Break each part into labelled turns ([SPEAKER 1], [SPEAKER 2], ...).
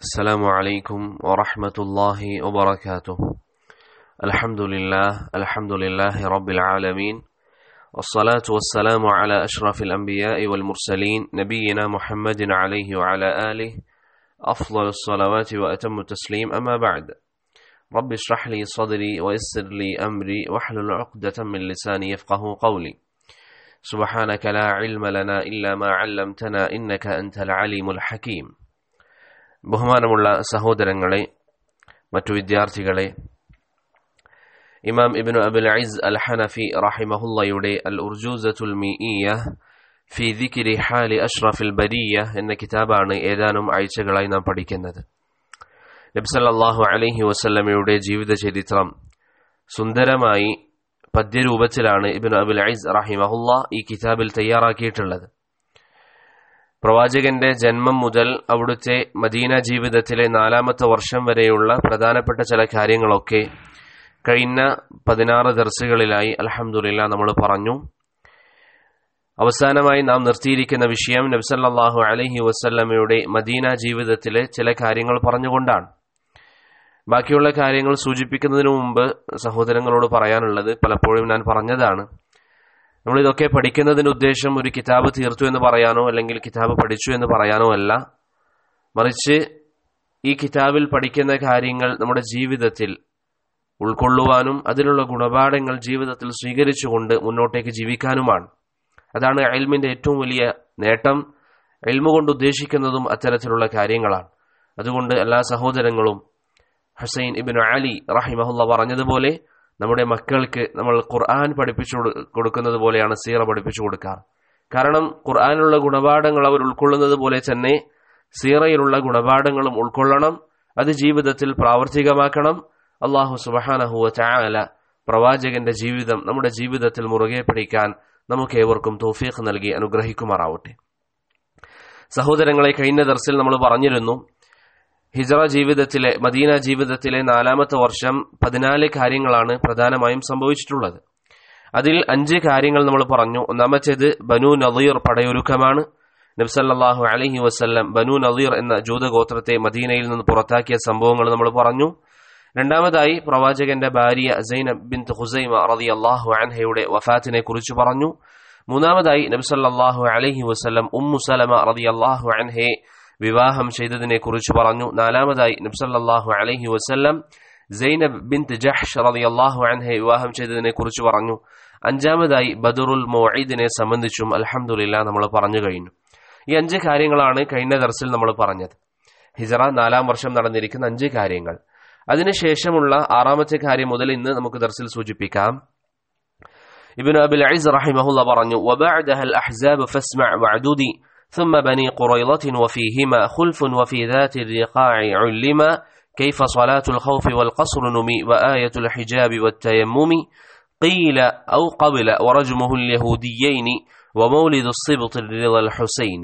[SPEAKER 1] السلام عليكم ورحمة الله وبركاته الحمد لله الحمد لله رب العالمين والصلاة والسلام على أشرف الأنبياء والمرسلين نبينا محمد عليه وعلى آله أفضل الصلوات وأتم التسليم أما بعد رب اشرح لي صدري ويسر لي أمري واحلل عقدة من لساني يفقه قولي سبحانك لا علم لنا إلا ما علمتنا إنك أنت العليم الحكيم ബഹുമാനമുള്ള സഹോദരങ്ങളെ മറ്റു വിദ്യാർത്ഥികളെ ഇമാം ഇബ്നു അബുൽ ഐസ് അൽ ഹനഫി റഹിമഹുല്ലയുടെ അൽ ഉർജൂസത്തുൽ മീഇയ ഫി ദിക്രി ഹാലി അഷ്റഫിൽ ബരിയ എന്ന കിതാബാണ് ഏതാനും ആഴ്ചകളായി നാം പഠിക്കുന്നത് നബ്സല്ലാഹു അലൈഹി വസല്ലമയുടെ ജീവിത ചരിത്രം സുന്ദരമായി പദ്യരൂപത്തിലാണ് ഇബ്നു അബുൽ ഐസ് റഹിമഹുല്ല ഈ കിതാബിൽ തയ്യാറാക്കിയിട്ടുള്ളത് പ്രവാചകന്റെ ജന്മം മുതൽ അവിടുത്തെ മദീന ജീവിതത്തിലെ നാലാമത്തെ വർഷം വരെയുള്ള പ്രധാനപ്പെട്ട ചില കാര്യങ്ങളൊക്കെ കഴിഞ്ഞ പതിനാറ് ദർസുകളിലായി അലഹമുല്ല നമ്മൾ പറഞ്ഞു അവസാനമായി നാം നിർത്തിയിരിക്കുന്ന വിഷയം നബ്സല്ലാഹു അലഹി വസ്ല്ലമയുടെ മദീന ജീവിതത്തിലെ ചില കാര്യങ്ങൾ പറഞ്ഞുകൊണ്ടാണ് ബാക്കിയുള്ള കാര്യങ്ങൾ സൂചിപ്പിക്കുന്നതിന് മുമ്പ് സഹോദരങ്ങളോട് പറയാനുള്ളത് പലപ്പോഴും ഞാൻ പറഞ്ഞതാണ് നമ്മൾ ഇതൊക്കെ പഠിക്കുന്നതിന് ഉദ്ദേശം ഒരു കിതാബ് തീർത്തു എന്ന് പറയാനോ അല്ലെങ്കിൽ കിതാബ് പഠിച്ചു എന്ന് പറയാനോ അല്ല മറിച്ച് ഈ കിതാബിൽ പഠിക്കുന്ന കാര്യങ്ങൾ നമ്മുടെ ജീവിതത്തിൽ ഉൾക്കൊള്ളുവാനും അതിലുള്ള ഗുണപാഠങ്ങൾ ജീവിതത്തിൽ സ്വീകരിച്ചുകൊണ്ട് മുന്നോട്ടേക്ക് ജീവിക്കാനുമാണ് അതാണ് എൽമിന്റെ ഏറ്റവും വലിയ നേട്ടം എൽമു കൊണ്ട് ഉദ്ദേശിക്കുന്നതും അത്തരത്തിലുള്ള കാര്യങ്ങളാണ് അതുകൊണ്ട് എല്ലാ സഹോദരങ്ങളും ഹുസൈൻ ഇബിൻ അലി റഹിമഹുല്ല പറഞ്ഞതുപോലെ നമ്മുടെ മക്കൾക്ക് നമ്മൾ ഖുർആൻ പഠിപ്പിച്ചു കൊടുക്കുന്നത് പോലെയാണ് സീറ പഠിപ്പിച്ചു കൊടുക്കാറ് കാരണം ഖുർആാനിലുള്ള ഗുണപാഠങ്ങൾ അവർ ഉൾക്കൊള്ളുന്നത് പോലെ തന്നെ സീറയിലുള്ള ഗുണപാഠങ്ങളും ഉൾക്കൊള്ളണം അത് ജീവിതത്തിൽ പ്രാവർത്തികമാക്കണം അള്ളാഹു സുബഹാനഹുവ ചായാല പ്രവാചകന്റെ ജീവിതം നമ്മുടെ ജീവിതത്തിൽ മുറുകെ പിടിക്കാൻ നമുക്ക് ഏവർക്കും തോഫീഖ് നൽകി അനുഗ്രഹിക്കുമാറാവട്ടെ സഹോദരങ്ങളെ കഴിഞ്ഞ ദർസിൽ നമ്മൾ പറഞ്ഞിരുന്നു ഹിജറ ജീവിതത്തിലെ മദീന ജീവിതത്തിലെ നാലാമത്തെ വർഷം പതിനാല് കാര്യങ്ങളാണ് പ്രധാനമായും സംഭവിച്ചിട്ടുള്ളത് അതിൽ അഞ്ച് കാര്യങ്ങൾ നമ്മൾ പറഞ്ഞു ഒന്നാമത്തേത് ബനു നദീർ പടയൊരുക്കമാണ് നബ്സല്ലാഹു അലഹി വസ്ല്ലം ബനു നദീർ എന്ന ജൂതഗോത്രത്തെ മദീനയിൽ നിന്ന് പുറത്താക്കിയ സംഭവങ്ങൾ നമ്മൾ പറഞ്ഞു രണ്ടാമതായി പ്രവാചകന്റെ ഭാര്യ സൈനബ് ബിൻ ഹുസൈമ റതി അള്ളാഹു അൻഹയുടെ വഫാത്തിനെ കുറിച്ച് പറഞ്ഞു മൂന്നാമതായി നബ്സല്ലാഹു അലഹി വസ്ല്ലം ഉമ്മു സലമ റതി അള്ളാഹു അൻഹയെ വിവാഹം ചെയ്തതിനെ കുറിച്ച് പറഞ്ഞു നാലാമതായി നബ്സല്ലാഹു അലഹി വസ്ല്ലം സൈനബ് ബിൻ ജഹ്ഷ് റളിയല്ലാഹു അൻഹയെ വിവാഹം ചെയ്തതിനെ കുറിച്ച് പറഞ്ഞു അഞ്ചാമതായി ബദറുൽ മൊയ്ദിനെ സംബന്ധിച്ചും അലഹമുല്ല നമ്മൾ പറഞ്ഞു കഴിഞ്ഞു ഈ അഞ്ച് കാര്യങ്ങളാണ് കഴിഞ്ഞ ദർസിൽ നമ്മൾ പറഞ്ഞത് ഹിജറ നാലാം വർഷം നടന്നിരിക്കുന്ന അഞ്ച് കാര്യങ്ങൾ അതിനുശേഷമുള്ള ആറാമത്തെ കാര്യം മുതൽ ഇന്ന് നമുക്ക് ദർസിൽ സൂചിപ്പിക്കാം ഇബിൻ അബുൽ ഐസ് റഹിമഹുല്ല പറഞ്ഞു وبعدها الأحزاب فاسمع وعدودي ثم بني قريضة وفيهما خلف وفي ذات الرقاع علما كيف صلاة الخوف والقصر نمي وآية الحجاب والتيمم قيل أو قبل ورجمه اليهوديين ومولد الصبط الرضا الحسين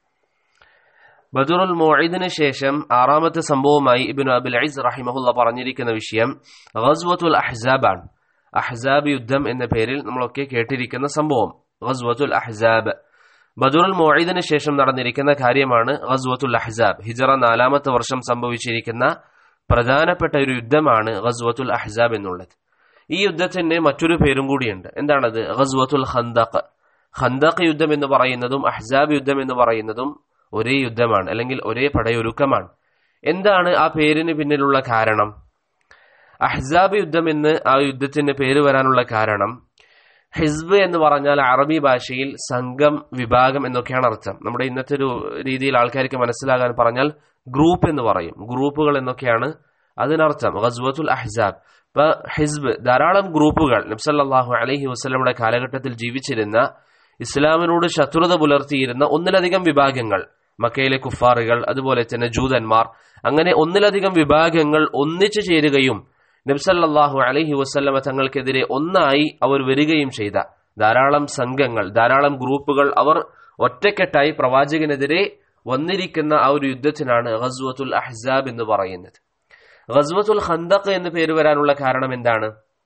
[SPEAKER 1] ബദുറുൽ മോയിദിന് ശേഷം ആറാമത്തെ സംഭവമായി ഇബിൻ അബുൽ ഐസ് റഹിമഹുല്ല പറഞ്ഞിരിക്കുന്ന വിഷയം ഗസ്വത്തുൽ അഹ്സാബാണ് അഹ്സാബ് യുദ്ധം എന്ന പേരിൽ നമ്മളൊക്കെ കേട്ടിരിക്കുന്ന സംഭവം ഗസ്വത്തുൽ അഹ്സാബ് ബദുറുൽ മോയിദിന് ശേഷം നടന്നിരിക്കുന്ന കാര്യമാണ് ഗസ്വത്തുൽ അഹ്സാബ് ഹിജറ നാലാമത്തെ വർഷം സംഭവിച്ചിരിക്കുന്ന പ്രധാനപ്പെട്ട ഒരു യുദ്ധമാണ് ഗസ്വത്തുൽ അഹ്സാബ് എന്നുള്ളത് ഈ യുദ്ധത്തിന് മറ്റൊരു പേരും കൂടിയുണ്ട് എന്താണത് ഗസ്വത്തുൽ ഖന്ദഖ് ഖന്ദഖ് യുദ്ധം എന്ന് പറയുന്നതും അഹ്സാബ് യുദ്ധം എന്ന് പറയുന്നതും ഒരേ യുദ്ധമാണ് അല്ലെങ്കിൽ ഒരേ പടയൊരുക്കമാണ് എന്താണ് ആ പേരിന് പിന്നിലുള്ള കാരണം അഹ്സാബ് യുദ്ധം എന്ന് ആ യുദ്ധത്തിന് പേര് വരാനുള്ള കാരണം ഹിസ്ബ് എന്ന് പറഞ്ഞാൽ അറബി ഭാഷയിൽ സംഘം വിഭാഗം എന്നൊക്കെയാണ് അർത്ഥം നമ്മുടെ ഇന്നത്തെ ഒരു രീതിയിൽ ആൾക്കാർക്ക് മനസ്സിലാകാൻ പറഞ്ഞാൽ ഗ്രൂപ്പ് എന്ന് പറയും ഗ്രൂപ്പുകൾ എന്നൊക്കെയാണ് അതിനർത്ഥം ഗസ്വത്തുൽ അഹ്സാബ് ഇപ്പൊ ഹിസ്ബ് ധാരാളം ഗ്രൂപ്പുകൾ നബ്സല്ലാഹു അലഹി വസ്ലമുടെ കാലഘട്ടത്തിൽ ജീവിച്ചിരുന്ന ഇസ്ലാമിനോട് ശത്രുത പുലർത്തിയിരുന്ന ഒന്നിലധികം വിഭാഗങ്ങൾ മക്കയിലെ കുഫാറുകൾ അതുപോലെ തന്നെ ജൂതന്മാർ അങ്ങനെ ഒന്നിലധികം വിഭാഗങ്ങൾ ഒന്നിച്ചു ചേരുകയും നബ്സല്ലാഹു അലഹി വസ്ല്ലമ തങ്ങൾക്കെതിരെ ഒന്നായി അവർ വരികയും ചെയ്ത ധാരാളം സംഘങ്ങൾ ധാരാളം ഗ്രൂപ്പുകൾ അവർ ഒറ്റക്കെട്ടായി പ്രവാചകനെതിരെ വന്നിരിക്കുന്ന ആ ഒരു യുദ്ധത്തിനാണ് ഗസ്വത്തുൽ അഹ്സാബ് എന്ന് പറയുന്നത് ഗസ്വത്തുൽ ഖന്തഖ് എന്ന് പേര് വരാനുള്ള കാരണം എന്താണ്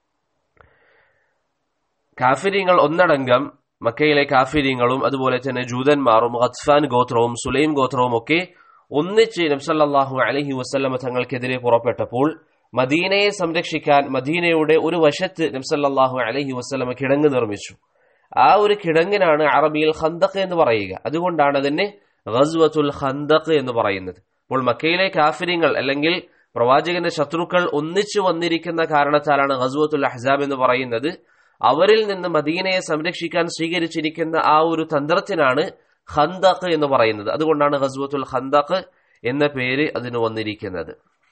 [SPEAKER 1] കാഫിര്യങ്ങൾ ഒന്നടങ്കം മക്കയിലെ കാഫിര്യങ്ങളും അതുപോലെ തന്നെ ജൂതന്മാരും ഖത്ഫാൻ ഗോത്രവും സുലൈം ഗോത്രവും ഒക്കെ ഒന്നിച്ച് നബ്സല്ലാഹു അലഹി വസ്ല്ലമ തങ്ങൾക്കെതിരെ പുറപ്പെട്ടപ്പോൾ മദീനയെ സംരക്ഷിക്കാൻ മദീനയുടെ ഒരു വശത്ത് നബ്സല്ലാഹു അലഹി വസ്ലമ കിടങ്ങ് നിർമ്മിച്ചു ആ ഒരു കിടങ്ങിനാണ് അറബിയിൽ ഖന്തഖ് എന്ന് പറയുക അതുകൊണ്ടാണ് അതിനെ ഗസ്വത്തുൽ ഖന്തഖ് എന്ന് പറയുന്നത് അപ്പോൾ മക്കയിലെ കാഫിരിങ്ങൾ അല്ലെങ്കിൽ പ്രവാചകന്റെ ശത്രുക്കൾ ഒന്നിച്ചു വന്നിരിക്കുന്ന കാരണത്താലാണ് ഗസ്വത്തുൽ അഹ്സാബ് എന്ന് പറയുന്നത് അവരിൽ നിന്ന് മദീനയെ സംരക്ഷിക്കാൻ സ്വീകരിച്ചിരിക്കുന്ന ആ ഒരു തന്ത്രത്തിനാണ് ഖന്തഖ് എന്ന് പറയുന്നത് അതുകൊണ്ടാണ് ഗസ്വത്തുൽ ഖന്തഖ് എന്ന പേര് അതിന് വന്നിരിക്കുന്നത്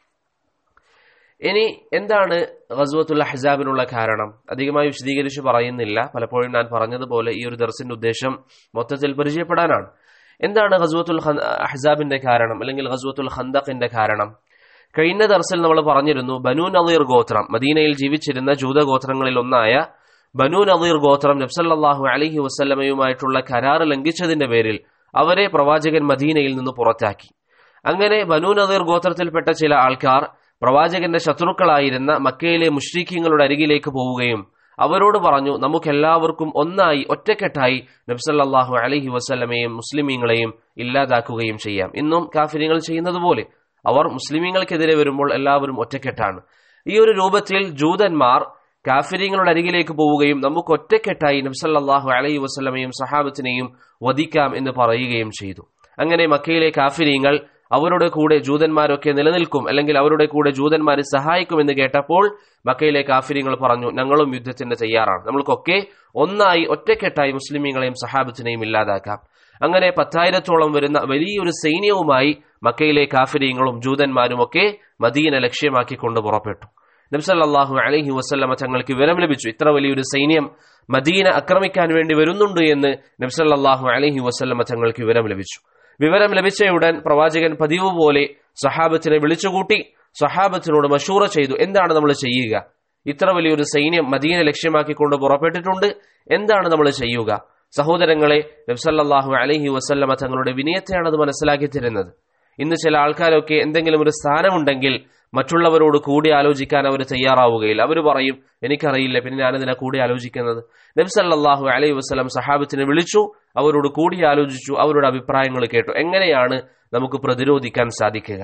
[SPEAKER 1] ഇനി എന്താണ് ഗസ്വത്തുൽ അഹ്സാബിനുള്ള കാരണം അധികമായി വിശദീകരിച്ച് പറയുന്നില്ല പലപ്പോഴും ഞാൻ പറഞ്ഞതുപോലെ ഈ ഒരു ദർസിന്റെ ഉദ്ദേശം മൊത്തത്തിൽ പരിചയപ്പെടാനാണ് എന്താണ് ഗസ്വത്തുൽ അഹ്സാബിന്റെ കാരണം അല്ലെങ്കിൽ ഗസ്വത്തുൽ ഖന്തഖിന്റെ കാരണം കഴിഞ്ഞ ദർസിൽ നമ്മൾ പറഞ്ഞിരുന്നു ബനു നദീർ ഗോത്രം മദീനയിൽ ജീവിച്ചിരുന്ന ജൂതഗോത്രങ്ങളിൽ ഒന്നായ ബനു നദീർ ഗോത്രം നബ്സല്ലാഹു അലഹി വസ്ല്ലമയുമായിട്ടുള്ള കരാർ ലംഘിച്ചതിന്റെ പേരിൽ അവരെ പ്രവാചകൻ മദീനയിൽ നിന്ന് പുറത്താക്കി അങ്ങനെ ബനു നദീർ ഗോത്രത്തിൽപ്പെട്ട ചില ആൾക്കാർ പ്രവാചകന്റെ ശത്രുക്കളായിരുന്ന മക്കയിലെ മുഷ്രീഖ്യങ്ങളുടെ അരികിലേക്ക് പോവുകയും അവരോട് പറഞ്ഞു നമുക്കെല്ലാവർക്കും ഒന്നായി ഒറ്റക്കെട്ടായി നബ്സല്ലാഹു അലഹി വസ്ല്ലമയും മുസ്ലിമീങ്ങളെയും ഇല്ലാതാക്കുകയും ചെയ്യാം ഇന്നും കാഫിര്യങ്ങൾ ചെയ്യുന്നത് പോലെ അവർ മുസ്ലിമീങ്ങൾക്കെതിരെ വരുമ്പോൾ എല്ലാവരും ഒറ്റക്കെട്ടാണ് ഈ ഒരു രൂപത്തിൽ ജൂതന്മാർ കാഫിര്യങ്ങളുടെ അരികിലേക്ക് പോവുകയും നമുക്ക് ഒറ്റക്കെട്ടായി നബ്സല്ലാഹു അലൈഹി വസ്ലമയും സഹാബത്തിനെയും വധിക്കാം എന്ന് പറയുകയും ചെയ്തു അങ്ങനെ മക്കയിലെ കാഫിര്യങ്ങൾ അവരുടെ കൂടെ ജൂതന്മാരൊക്കെ നിലനിൽക്കും അല്ലെങ്കിൽ അവരുടെ കൂടെ ജൂതന്മാരെ സഹായിക്കുമെന്ന് കേട്ടപ്പോൾ മക്കയിലെ കാഫിര്യങ്ങൾ പറഞ്ഞു ഞങ്ങളും യുദ്ധത്തിന് തയ്യാറാണ് നമ്മൾക്കൊക്കെ ഒന്നായി ഒറ്റക്കെട്ടായി മുസ്ലിമീങ്ങളെയും സഹാബത്തിനെയും ഇല്ലാതാക്കാം അങ്ങനെ പത്തായിരത്തോളം വരുന്ന വലിയൊരു സൈന്യവുമായി മക്കയിലെ കാഫിര്യങ്ങളും ജൂതന്മാരും ഒക്കെ മദീന ലക്ഷ്യമാക്കി കൊണ്ട് പുറപ്പെട്ടു നബ്സല്ലാഹു അലഹി വസ്ല്ലമ തങ്ങൾക്ക് വിവരം ലഭിച്ചു ഇത്ര വലിയൊരു സൈന്യം മദീന ആക്രമിക്കാൻ വേണ്ടി വരുന്നുണ്ട് എന്ന് നബ്സല്ലാഹു അലഹി വസ്ല്ലമ തങ്ങൾക്ക് വിവരം ലഭിച്ചു വിവരം ലഭിച്ചയുടൻ പ്രവാചകൻ പതിവ് പോലെ സഹാബത്തിനെ വിളിച്ചുകൂട്ടി സഹാബത്തിനോട് മഷൂറ ചെയ്തു എന്താണ് നമ്മൾ ചെയ്യുക ഇത്ര വലിയൊരു സൈന്യം മദീന ലക്ഷ്യമാക്കിക്കൊണ്ട് പുറപ്പെട്ടിട്ടുണ്ട് എന്താണ് നമ്മൾ ചെയ്യുക സഹോദരങ്ങളെ നബ്സല്ലാഹു അലഹി വസ്ല്ലമ തങ്ങളുടെ വിനയത്തെയാണ് അത് മനസ്സിലാക്കി തരുന്നത് ഇന്ന് ചില ആൾക്കാരൊക്കെ എന്തെങ്കിലും ഒരു സ്ഥാനമുണ്ടെങ്കിൽ മറ്റുള്ളവരോട് കൂടി ആലോചിക്കാൻ അവർ തയ്യാറാവുകയില്ല അവർ പറയും എനിക്കറിയില്ല പിന്നെ ഞാനിതിനെ കൂടി ആലോചിക്കുന്നത് നബ്സല്ലാഹു അലൈഹി വസ്ലം സഹാബത്തിനെ വിളിച്ചു അവരോട് കൂടി ആലോചിച്ചു അവരുടെ അഭിപ്രായങ്ങൾ കേട്ടു എങ്ങനെയാണ് നമുക്ക് പ്രതിരോധിക്കാൻ സാധിക്കുക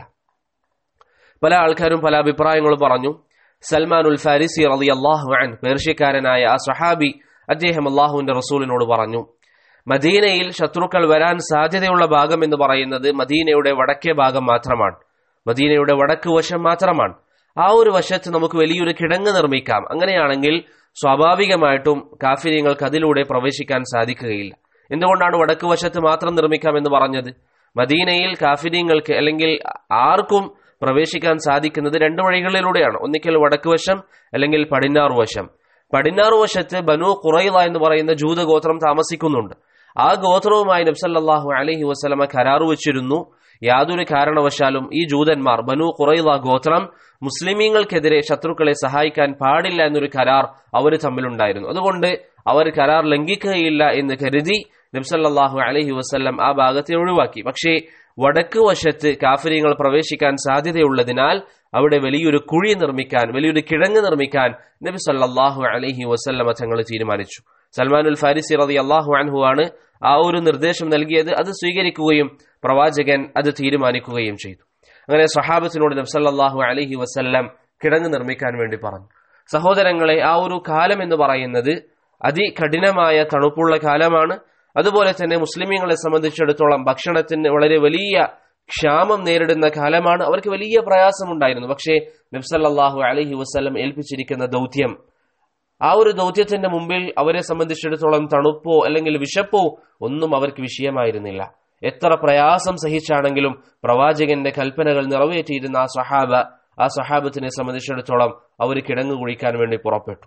[SPEAKER 1] പല ആൾക്കാരും പല അഭിപ്രായങ്ങളും പറഞ്ഞു സൽമാൻ ഉൽ ഫാരിസി റലി അള്ളാഹു അൻ പേർഷ്യക്കാരനായ ആ സഹാബി അദ്ദേഹം അള്ളാഹുവിന്റെ റസൂലിനോട് പറഞ്ഞു മദീനയിൽ ശത്രുക്കൾ വരാൻ സാധ്യതയുള്ള ഭാഗം എന്ന് പറയുന്നത് മദീനയുടെ വടക്കേ ഭാഗം മാത്രമാണ് മദീനയുടെ വടക്ക് വശം മാത്രമാണ് ആ ഒരു വശത്ത് നമുക്ക് വലിയൊരു കിടങ്ങ് നിർമ്മിക്കാം അങ്ങനെയാണെങ്കിൽ സ്വാഭാവികമായിട്ടും കാഫിര്യങ്ങൾക്ക് അതിലൂടെ പ്രവേശിക്കാൻ സാധിക്കുകയില്ല എന്തുകൊണ്ടാണ് വടക്ക് വശത്ത് മാത്രം നിർമ്മിക്കാം എന്ന് പറഞ്ഞത് മദീനയിൽ കാഫിര്യങ്ങൾക്ക് അല്ലെങ്കിൽ ആർക്കും പ്രവേശിക്കാൻ സാധിക്കുന്നത് രണ്ട് വഴികളിലൂടെയാണ് ഒന്നിക്കൽ വടക്ക് വശം അല്ലെങ്കിൽ പടിഞ്ഞാറ് വശം പടിഞ്ഞാറ് വശത്ത് ബനു കുറൈല എന്ന് പറയുന്ന ജൂതഗോത്രം താമസിക്കുന്നുണ്ട് ആ ഗോത്രവുമായി നബ്സല്ലാഹു അലഹി വസ്ലമ കരാറു വച്ചിരുന്നു യാതൊരു കാരണവശാലും ഈ ജൂതന്മാർ ബനു കുറൈല ഗോത്രം മുസ്ലിമീങ്ങൾക്കെതിരെ ശത്രുക്കളെ സഹായിക്കാൻ പാടില്ല എന്നൊരു കരാർ അവർ തമ്മിലുണ്ടായിരുന്നു അതുകൊണ്ട് അവർ കരാർ ലംഘിക്കുകയില്ല എന്ന് കരുതി നബ്സല്ലാഹു അലഹി വസ്ല്ലം ആ ഭാഗത്തെ ഒഴിവാക്കി പക്ഷേ വടക്ക് വശത്ത് കാഫര്യങ്ങൾ പ്രവേശിക്കാൻ സാധ്യതയുള്ളതിനാൽ അവിടെ വലിയൊരു കുഴി നിർമ്മിക്കാൻ വലിയൊരു കിഴങ്ങ് നിർമ്മിക്കാൻ നബി സല്ലാഹു അലഹി വസ്ല്ലമ തങ്ങൾ തീരുമാനിച്ചു സൽമാനുൽ ഫാരിസി റതി അള്ളാഹു അൻഹു ആണ് ആ ഒരു നിർദ്ദേശം നൽകിയത് അത് സ്വീകരിക്കുകയും പ്രവാചകൻ അത് തീരുമാനിക്കുകയും ചെയ്തു അങ്ങനെ സഹാബത്തിനോട് നബ്സല്ലാഹു അലഹി വസ്ല്ലം കിടങ്ങ് നിർമ്മിക്കാൻ വേണ്ടി പറഞ്ഞു സഹോദരങ്ങളെ ആ ഒരു കാലം എന്ന് പറയുന്നത് അതികഠിനമായ തണുപ്പുള്ള കാലമാണ് അതുപോലെ തന്നെ മുസ്ലിമീങ്ങളെ സംബന്ധിച്ചിടത്തോളം ഭക്ഷണത്തിന് വളരെ വലിയ ക്ഷാമം നേരിടുന്ന കാലമാണ് അവർക്ക് വലിയ പ്രയാസമുണ്ടായിരുന്നു പക്ഷേ നബ്സല്ലാഹു അലഹി വസ്ലം ഏൽപ്പിച്ചിരിക്കുന്ന ദൗത്യം ആ ഒരു ദൗത്യത്തിന്റെ മുമ്പിൽ അവരെ സംബന്ധിച്ചിടത്തോളം തണുപ്പോ അല്ലെങ്കിൽ വിശപ്പോ ഒന്നും അവർക്ക് വിഷയമായിരുന്നില്ല എത്ര പ്രയാസം സഹിച്ചാണെങ്കിലും പ്രവാചകന്റെ കൽപ്പനകൾ നിറവേറ്റിയിരുന്ന ആ സഹാബ ആ സഹാബത്തിനെ സംബന്ധിച്ചിടത്തോളം അവർ കിടങ്ങു കുഴിക്കാൻ വേണ്ടി പുറപ്പെട്ടു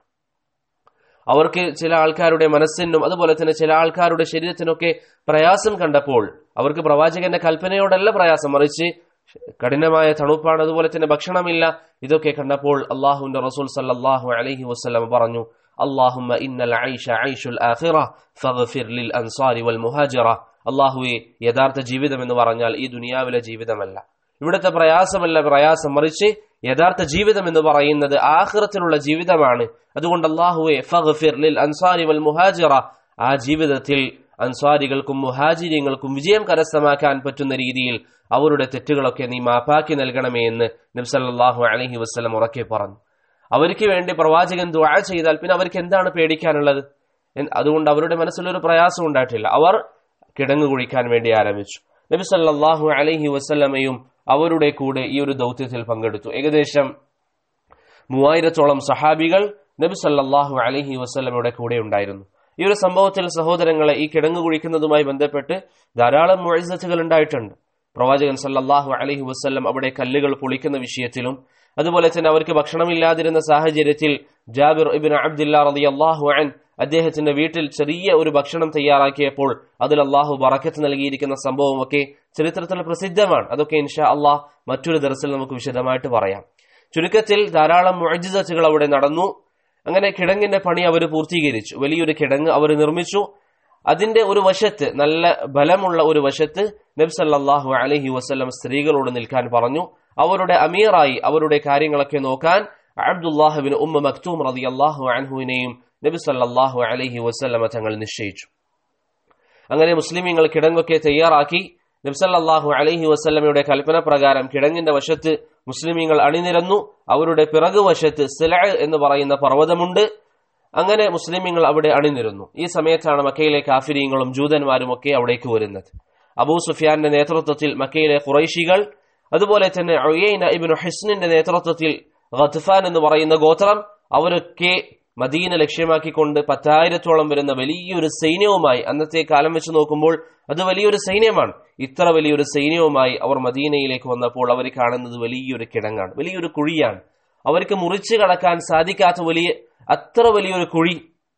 [SPEAKER 1] അവർക്ക് ചില ആൾക്കാരുടെ മനസ്സിനും അതുപോലെ തന്നെ ചില ആൾക്കാരുടെ ശരീരത്തിനൊക്കെ പ്രയാസം കണ്ടപ്പോൾ അവർക്ക് പ്രവാചകന്റെ കൽപ്പനയോടല്ല പ്രയാസം മറിച്ച് കഠിനമായ തണുപ്പാണ് അതുപോലെ തന്നെ ഭക്ഷണമില്ല ഇതൊക്കെ കണ്ടപ്പോൾ അള്ളാഹുവിന്റെ റസൂൽ സല്ലാഹു അലഹി വസ്ലം പറഞ്ഞു അള്ളാഹുമ്മ ഇന്നൽ ഐഷ ഐഷുൽ ആഖിറ ഫഗ്ഫിർ ലിൽ അൻസാരി വൽ മുഹാജിറ അള്ളാഹുവെ യഥാർത്ഥ ജീവിതം എന്ന് പറഞ്ഞാൽ ഈ ദുനിയാവിലെ ജീവിതമല്ല ഇവിടുത്തെ പ്രയാസമല്ല പ്രയാസം മറിച്ച് യഥാർത്ഥ ജീവിതം എന്ന് പറയുന്നത് ആഹ്റത്തിലുള്ള ജീവിതമാണ് അതുകൊണ്ട് അള്ളാഹുവെ ഫഗ്ഫിർ ലിൽ അൻസാരി വൽ മുഹാജിറ ആ ജീവിതത്തിൽ അൻസ്വാരികൾക്കും മുഹാജിര്യങ്ങൾക്കും വിജയം കരസ്ഥമാക്കാൻ പറ്റുന്ന രീതിയിൽ അവരുടെ തെറ്റുകളൊക്കെ നീ മാപ്പാക്കി നൽകണമേ എന്ന് നബ്സല്ലാഹു അലഹി വസ്ലം ഉറക്കെ പറഞ്ഞു അവർക്ക് വേണ്ടി പ്രവാചകൻ ദുആ ചെയ്താൽ പിന്നെ അവർക്ക് എന്താണ് പേടിക്കാനുള്ളത് അതുകൊണ്ട് അവരുടെ മനസ്സിലൊരു പ്രയാസം ഉണ്ടായിട്ടില്ല അവർ കിടങ്ങു കുഴിക്കാൻ വേണ്ടി ആരംഭിച്ചു നബി സല്ലാഹു അലഹി വസ്ലമയും അവരുടെ കൂടെ ഈ ഒരു ദൗത്യത്തിൽ പങ്കെടുത്തു ഏകദേശം മൂവായിരത്തോളം സഹാബികൾ നബി സല്ലാഹു അലഹി വസ്ലമയുടെ കൂടെ ഉണ്ടായിരുന്നു ഈ ഒരു സംഭവത്തിൽ സഹോദരങ്ങളെ ഈ കിടങ്ങു കുഴിക്കുന്നതുമായി ബന്ധപ്പെട്ട് ധാരാളം മുഴസത്തുകൾ ഉണ്ടായിട്ടുണ്ട് പ്രവാചകൻ സല്ലാഹു അലഹി വസ്ല്ലം അവിടെ കല്ലുകൾ പൊളിക്കുന്ന വിഷയത്തിലും അതുപോലെ തന്നെ അവർക്ക് ഭക്ഷണമില്ലാതിരുന്ന സാഹചര്യത്തിൽ ജാബിർ ഇബിൻ അബ്ദുല്ല റതി അള്ളാഹു അൻ അദ്ദേഹത്തിന്റെ വീട്ടിൽ ചെറിയ ഒരു ഭക്ഷണം തയ്യാറാക്കിയപ്പോൾ അതിൽ അള്ളാഹു ബറക്കത്ത് നൽകിയിരിക്കുന്ന സംഭവമൊക്കെ ചരിത്രത്തിൽ പ്രസിദ്ധമാണ് അതൊക്കെ ഇൻഷാ അള്ളാഹ് മറ്റൊരു ദർസിൽ നമുക്ക് വിശദമായിട്ട് പറയാം ചുരുക്കത്തിൽ ധാരാളം മുഴജിതച്ചുകൾ അവിടെ നടന്നു അങ്ങനെ കിടങ്ങിന്റെ പണി അവർ പൂർത്തീകരിച്ചു വലിയൊരു കിടങ്ങ് അവർ നിർമ്മിച്ചു അതിന്റെ ഒരു വശത്ത് നല്ല ബലമുള്ള ഒരു വശത്ത് നബ്സല്ലാഹു അലഹി വസ്ലം സ്ത്രീകളോട് നിൽക്കാൻ പറഞ്ഞു അവരുടെ അമീറായി അവരുടെ കാര്യങ്ങളൊക്കെ നോക്കാൻ അബ്ദുല്ലാഹുബിൻ ഉമ്മ മക്തൂം റതി അള്ളാഹു അൻഹുവിനെയും നബി സല്ലാഹു അലഹി വസ്ലമ തങ്ങൾ നിശ്ചയിച്ചു അങ്ങനെ മുസ്ലിമീങ്ങൾ കിടങ്ങൊക്കെ തയ്യാറാക്കി നബ്സല്ലാഹു അലഹി വസ്ലമയുടെ കൽപ്പന പ്രകാരം കിടങ്ങിന്റെ വശത്ത് മുസ്ലിമീങ്ങൾ അണിനിരന്നു അവരുടെ പിറകുവശത്ത് സില എന്ന് പറയുന്ന പർവ്വതമുണ്ട് അങ്ങനെ മുസ്ലിമീങ്ങൾ അവിടെ അണിനിരുന്നു ഈ സമയത്താണ് മക്കയിലെ കാഫിരീങ്ങളും ജൂതന്മാരും ഒക്കെ അവിടേക്ക് വരുന്നത് അബൂ സുഫിയാന്റെ നേതൃത്വത്തിൽ മക്കയിലെ ഖുറൈഷികൾ അതുപോലെ തന്നെ ഒയ്യൈന ഇബിൻ ഹിസ്നിന്റെ നേതൃത്വത്തിൽ ഖത്ഫാൻ എന്ന് പറയുന്ന ഗോത്രം അവരൊക്കെ മദീന ലക്ഷ്യമാക്കിക്കൊണ്ട് പത്തായിരത്തോളം വരുന്ന വലിയൊരു സൈന്യവുമായി അന്നത്തെ കാലം വെച്ച് നോക്കുമ്പോൾ അത് വലിയൊരു സൈന്യമാണ് ഇത്ര വലിയൊരു സൈന്യവുമായി അവർ മദീനയിലേക്ക് വന്നപ്പോൾ അവർ കാണുന്നത് വലിയൊരു കിടങ്ങാണ് വലിയൊരു കുഴിയാണ് അവർക്ക് മുറിച്ചു കടക്കാൻ സാധിക്കാത്ത വലിയ അത്ര വലിയൊരു കുഴി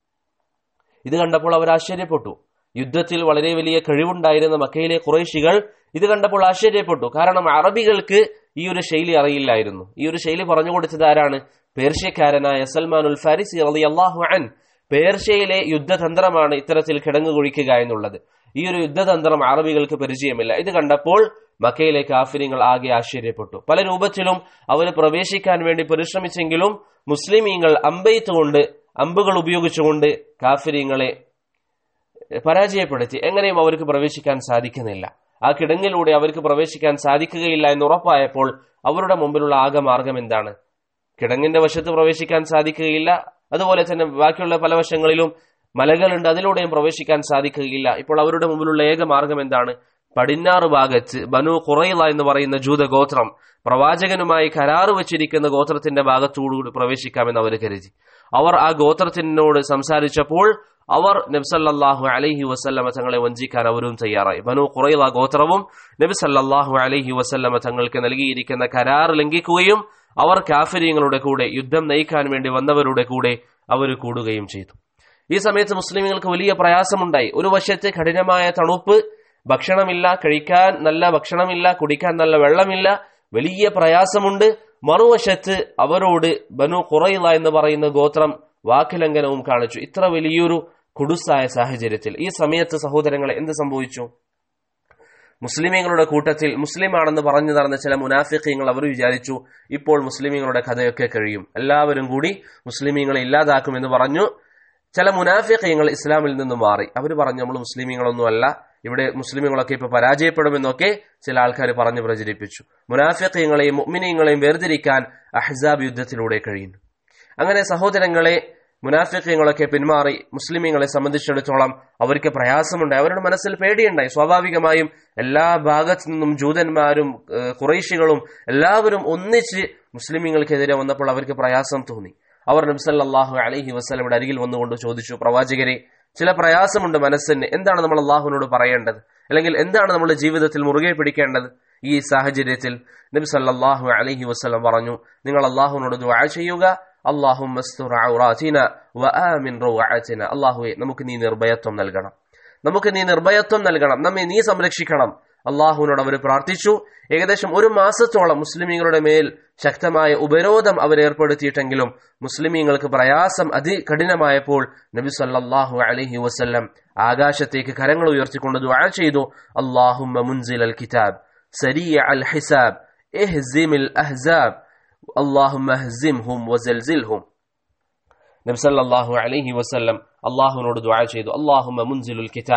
[SPEAKER 1] ഇത് കണ്ടപ്പോൾ അവർ ആശ്ചര്യപ്പെട്ടു യുദ്ധത്തിൽ വളരെ വലിയ കഴിവുണ്ടായിരുന്ന മക്കയിലെ കുറേശികൾ ഇത് കണ്ടപ്പോൾ ആശ്ചര്യപ്പെട്ടു കാരണം അറബികൾക്ക് ഈ ഒരു ശൈലി അറിയില്ലായിരുന്നു ഈ ഒരു ശൈലി പറഞ്ഞു കൊടുത്തത് ആരാണ് പേർഷ്യക്കാരനായ സൽമാനുൽ ഫാരിസി അലി അള്ളാഹു അൻ പേർഷ്യയിലെ യുദ്ധതന്ത്രമാണ് ഇത്തരത്തിൽ കിടങ്ങു കുഴിക്കുക എന്നുള്ളത് ഈ ഒരു യുദ്ധതന്ത്രം അറബികൾക്ക് പരിചയമില്ല ഇത് കണ്ടപ്പോൾ മക്കയിലെ കാഫിര്യങ്ങൾ ആകെ ആശ്ചര്യപ്പെട്ടു പല രൂപത്തിലും അവർ പ്രവേശിക്കാൻ വേണ്ടി പരിശ്രമിച്ചെങ്കിലും മുസ്ലിമീങ്ങൾ അമ്പെയ്ത്തുകൊണ്ട് അമ്പുകൾ ഉപയോഗിച്ചുകൊണ്ട് കാഫിര്യങ്ങളെ പരാജയപ്പെടുത്തി എങ്ങനെയും അവർക്ക് പ്രവേശിക്കാൻ സാധിക്കുന്നില്ല ആ കിടങ്ങിലൂടെ അവർക്ക് പ്രവേശിക്കാൻ സാധിക്കുകയില്ല എന്ന് ഉറപ്പായപ്പോൾ അവരുടെ മുമ്പിലുള്ള ആകെ മാർഗം എന്താണ് കിടങ്ങിന്റെ വശത്ത് പ്രവേശിക്കാൻ സാധിക്കുകയില്ല അതുപോലെ തന്നെ ബാക്കിയുള്ള പല വശങ്ങളിലും മലകളുണ്ട് അതിലൂടെയും പ്രവേശിക്കാൻ സാധിക്കുകയില്ല ഇപ്പോൾ അവരുടെ മുമ്പിലുള്ള ഏക മാർഗം എന്താണ് പടിഞ്ഞാറ് ഭാഗത്ത് ബനു ഖുറൈല എന്ന് പറയുന്ന ജൂത ഗോത്രം പ്രവാചകനുമായി കരാറ് വെച്ചിരിക്കുന്ന ഗോത്രത്തിന്റെ ഭാഗത്തുകൂടി പ്രവേശിക്കാമെന്ന് അവർ കരുതി അവർ ആ ഗോത്രത്തിനോട് സംസാരിച്ചപ്പോൾ അവർ നബ്സല്ലാഹു അലൈഹി വസല്ലമ തങ്ങളെ വഞ്ചിക്കാൻ അവരും തയ്യാറായി ബനു ഖുറൈല ഗോത്രവും നബി സല്ലാഹു അലൈഹി വസല്ലമ തങ്ങൾക്ക് നൽകിയിരിക്കുന്ന കരാർ ലംഘിക്കുകയും അവർ കാഫര്യങ്ങളുടെ കൂടെ യുദ്ധം നയിക്കാൻ വേണ്ടി വന്നവരുടെ കൂടെ അവർ കൂടുകയും ചെയ്തു ഈ സമയത്ത് മുസ്ലിമുകൾക്ക് വലിയ പ്രയാസമുണ്ടായി ഒരു വശത്ത് കഠിനമായ തണുപ്പ് ഭക്ഷണമില്ല കഴിക്കാൻ നല്ല ഭക്ഷണമില്ല കുടിക്കാൻ നല്ല വെള്ളമില്ല വലിയ പ്രയാസമുണ്ട് മറുവശത്ത് അവരോട് ബനു ഖുറൈല എന്ന് പറയുന്ന ഗോത്രം വാക്കുലംഘനവും കാണിച്ചു ഇത്ര വലിയൊരു കുടുസായ സാഹചര്യത്തിൽ ഈ സമയത്ത് സഹോദരങ്ങളെ എന്ത് സംഭവിച്ചു മുസ്ലിമീങ്ങളുടെ കൂട്ടത്തിൽ മുസ്ലിമാണെന്ന് പറഞ്ഞു നടന്ന ചില മുനാഫിഖ്യങ്ങൾ അവർ വിചാരിച്ചു ഇപ്പോൾ മുസ്ലിമീങ്ങളുടെ കഥയൊക്കെ കഴിയും എല്ലാവരും കൂടി മുസ്ലിമീങ്ങളെ ഇല്ലാതാക്കുമെന്ന് പറഞ്ഞു ചില മുനാഫിഖ്യങ്ങൾ ഇസ്ലാമിൽ നിന്ന് മാറി അവർ പറഞ്ഞു നമ്മൾ മുസ്ലിമീങ്ങളൊന്നുമല്ല ഇവിടെ മുസ്ലിമുകളൊക്കെ ഇപ്പൊ പരാജയപ്പെടുമെന്നൊക്കെ ചില ആൾക്കാർ പറഞ്ഞു പ്രചരിപ്പിച്ചു മുനാഫിഖ്യങ്ങളെയും മുഅ്മിനീങ്ങളെയും വേർതിരിക്കാൻ അഹ്സാബ് യുദ്ധത്തിലൂടെ കഴിയുന്നു അങ്ങനെ സഹോദരങ്ങളെ മുനാഫിഖ്യങ്ങളൊക്കെ പിന്മാറി മുസ്ലിമീങ്ങളെ സംബന്ധിച്ചിടത്തോളം അവർക്ക് പ്രയാസമുണ്ട് അവരുടെ മനസ്സിൽ പേടിയുണ്ടായി സ്വാഭാവികമായും എല്ലാ ഭാഗത്തു നിന്നും ജൂതന്മാരും കുറേശികളും എല്ലാവരും ഒന്നിച്ച് മുസ്ലിമീങ്ങൾക്കെതിരെ വന്നപ്പോൾ അവർക്ക് പ്രയാസം തോന്നി അവർ നബ്സല്ലാഹു അലഹി വസ്ലമിയുടെ അരികിൽ വന്നുകൊണ്ട് ചോദിച്ചു പ്രവാചകരെ ചില പ്രയാസമുണ്ട് മനസ്സിന് എന്താണ് നമ്മൾ അള്ളാഹുവിനോട് പറയേണ്ടത് അല്ലെങ്കിൽ എന്താണ് നമ്മുടെ ജീവിതത്തിൽ മുറുകെ പിടിക്കേണ്ടത് ഈ സാഹചര്യത്തിൽ നബി സല്ലാഹു അലഹി വസ്ലം പറഞ്ഞു നിങ്ങൾ അള്ളാഹുവിനോട് ദുആ ചെയ്യുക അള്ളാഹുവെ നമുക്ക് നീ നിർഭയത്വം നൽകണം നമുക്ക് നീ നിർഭയത്വം നൽകണം നമ്മെ നീ സംരക്ഷിക്കണം അള്ളാഹുവിനോട് അവർ പ്രാർത്ഥിച്ചു ഏകദേശം ഒരു മാസത്തോളം മുസ്ലിമീങ്ങളുടെ മേൽ ശക്തമായ ഉപരോധം അവർ ഏർപ്പെടുത്തിയിട്ടെങ്കിലും മുസ്ലിമീങ്ങൾക്ക് പ്രയാസം അതികഠിനമായപ്പോൾ നബി സല്ലാഹു അലഹി വസ്ല്ലം ആകാശത്തേക്ക് കരങ്ങൾ ഉയർത്തിക്കൊണ്ട് ദുആ ചെയ്തു അള്ളാഹുമ്മ മുൻസിൽ അൽ കിതാബ് സരിയ അൽ ഹിസാബ് എഹ്സിമിൽ അഹ്സാബ് اللهم اهزمهم وزلزلهم നബി സല്ലല്ലാഹു അലൈഹി വസല്ലം അള്ളാഹുവിനോട് ദുആ ചെയ്തു അല്ലാഹുമ്മ മുൻസിലുൽ കിതാബ്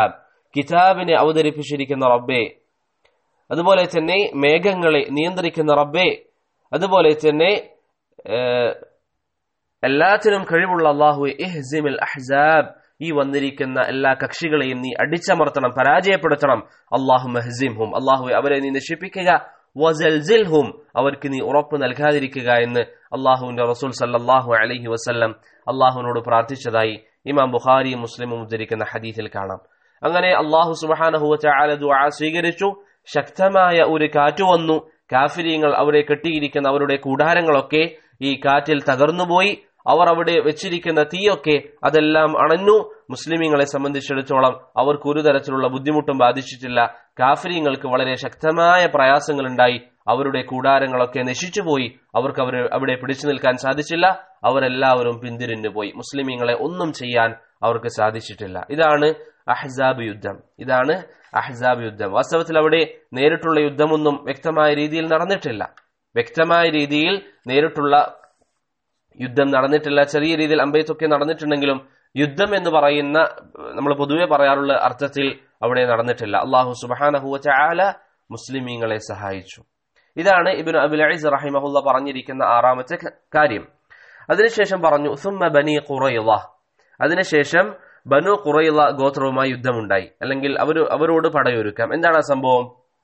[SPEAKER 1] കിതാബിനെ അവതരിപ്പിച്ചിരിക്കുന്ന റബ്ബേ അതുപോലെ തന്നെ മേഘങ്ങളെ നിയന്ത്രിക്കുന്ന റബ്ബേ അതുപോലെ തന്നെ ഏഹ്, എല്ലാത്തിനും കഴിവുള്ള അള്ളാഹുവെ ഇഹ്സിമിൽ അഹ്സാബ് ഈ വന്നിരിക്കുന്ന എല്ലാ കക്ഷികളെയും നീ അടിച്ചമർത്തണം പരാജയപ്പെടുത്തണം അള്ളാഹു മെഹസിംഹും അള്ളാഹുവെ അവരെ നീ നശിപ്പിക്കുക വസൽസിൽഹും അവർക്ക് നീ ഉറപ്പ് നൽകാതിരിക്കുക എന്ന് അള്ളാഹുവിന്റെ റസൂൽ സല്ലല്ലാഹു അലൈഹി വസല്ലം അള്ളാഹുവിനോട് പ്രാർത്ഥിച്ചതായി ഇമാം ബുഖാരിയും മുസ്ലിമും ഉദ്ധരിക്കുന്ന ഹദീസിൽ കാണാം അങ്ങനെ അള്ളാഹു സുബാനഹുവ ചാല ദുആ സ്വീകരിച്ചു ശക്തമായ ഒരു കാറ്റ് വന്നു കാഫിരിയങ്ങൾ അവിടെ കെട്ടിയിരിക്കുന്ന അവരുടെ കൂടാരങ്ങളൊക്കെ ഈ കാറ്റിൽ തകർന്നുപോയി അവർ അവിടെ വെച്ചിരിക്കുന്ന തീയൊക്കെ അതെല്ലാം അണഞ്ഞു മുസ്ലിമീങ്ങളെ സംബന്ധിച്ചിടത്തോളം അവർക്ക് ഒരു തരത്തിലുള്ള ബുദ്ധിമുട്ടും ബാധിച്ചിട്ടില്ല കാഫിരിയങ്ങൾക്ക് വളരെ ശക്തമായ പ്രയാസങ്ങൾ ഉണ്ടായി അവരുടെ കൂടാരങ്ങളൊക്കെ നശിച്ചുപോയി അവർക്ക് അവർ അവിടെ പിടിച്ചു നിൽക്കാൻ സാധിച്ചില്ല അവരെല്ലാവരും പിന്തിരിഞ്ഞു പോയി മുസ്ലിമീങ്ങളെ ഒന്നും ചെയ്യാൻ അവർക്ക് സാധിച്ചിട്ടില്ല ഇതാണ് അഹ്സാബ് യുദ്ധം ഇതാണ് അഹ്സാബ് യുദ്ധം വാസ്തവത്തിൽ അവിടെ നേരിട്ടുള്ള യുദ്ധമൊന്നും വ്യക്തമായ രീതിയിൽ നടന്നിട്ടില്ല വ്യക്തമായ രീതിയിൽ നേരിട്ടുള്ള യുദ്ധം നടന്നിട്ടില്ല ചെറിയ രീതിയിൽ അമ്പയത്തൊക്കെ നടന്നിട്ടുണ്ടെങ്കിലും യുദ്ധം എന്ന് പറയുന്ന നമ്മൾ പൊതുവെ പറയാറുള്ള അർത്ഥത്തിൽ അവിടെ നടന്നിട്ടില്ല അള്ളാഹു സുബാനഹുവ ചാല മുസ്ലിമീങ്ങളെ സഹായിച്ചു ഇതാണ് ഇബിൻ അബുൽ അയിസ് റഹിമഹുല്ല പറഞ്ഞിരിക്കുന്ന ആറാമത്തെ ക- കാര്യം അതിനുശേഷം പറഞ്ഞു സുമ്മ ബനി ഖുറൈള അതിനുശേഷം ബനു ഖുറൈള ഗോത്രവുമായി യുദ്ധമുണ്ടായി അല്ലെങ്കിൽ അവർ അവരോട് പടയൊരുക്കാം എന്താണ് ആ സംഭവം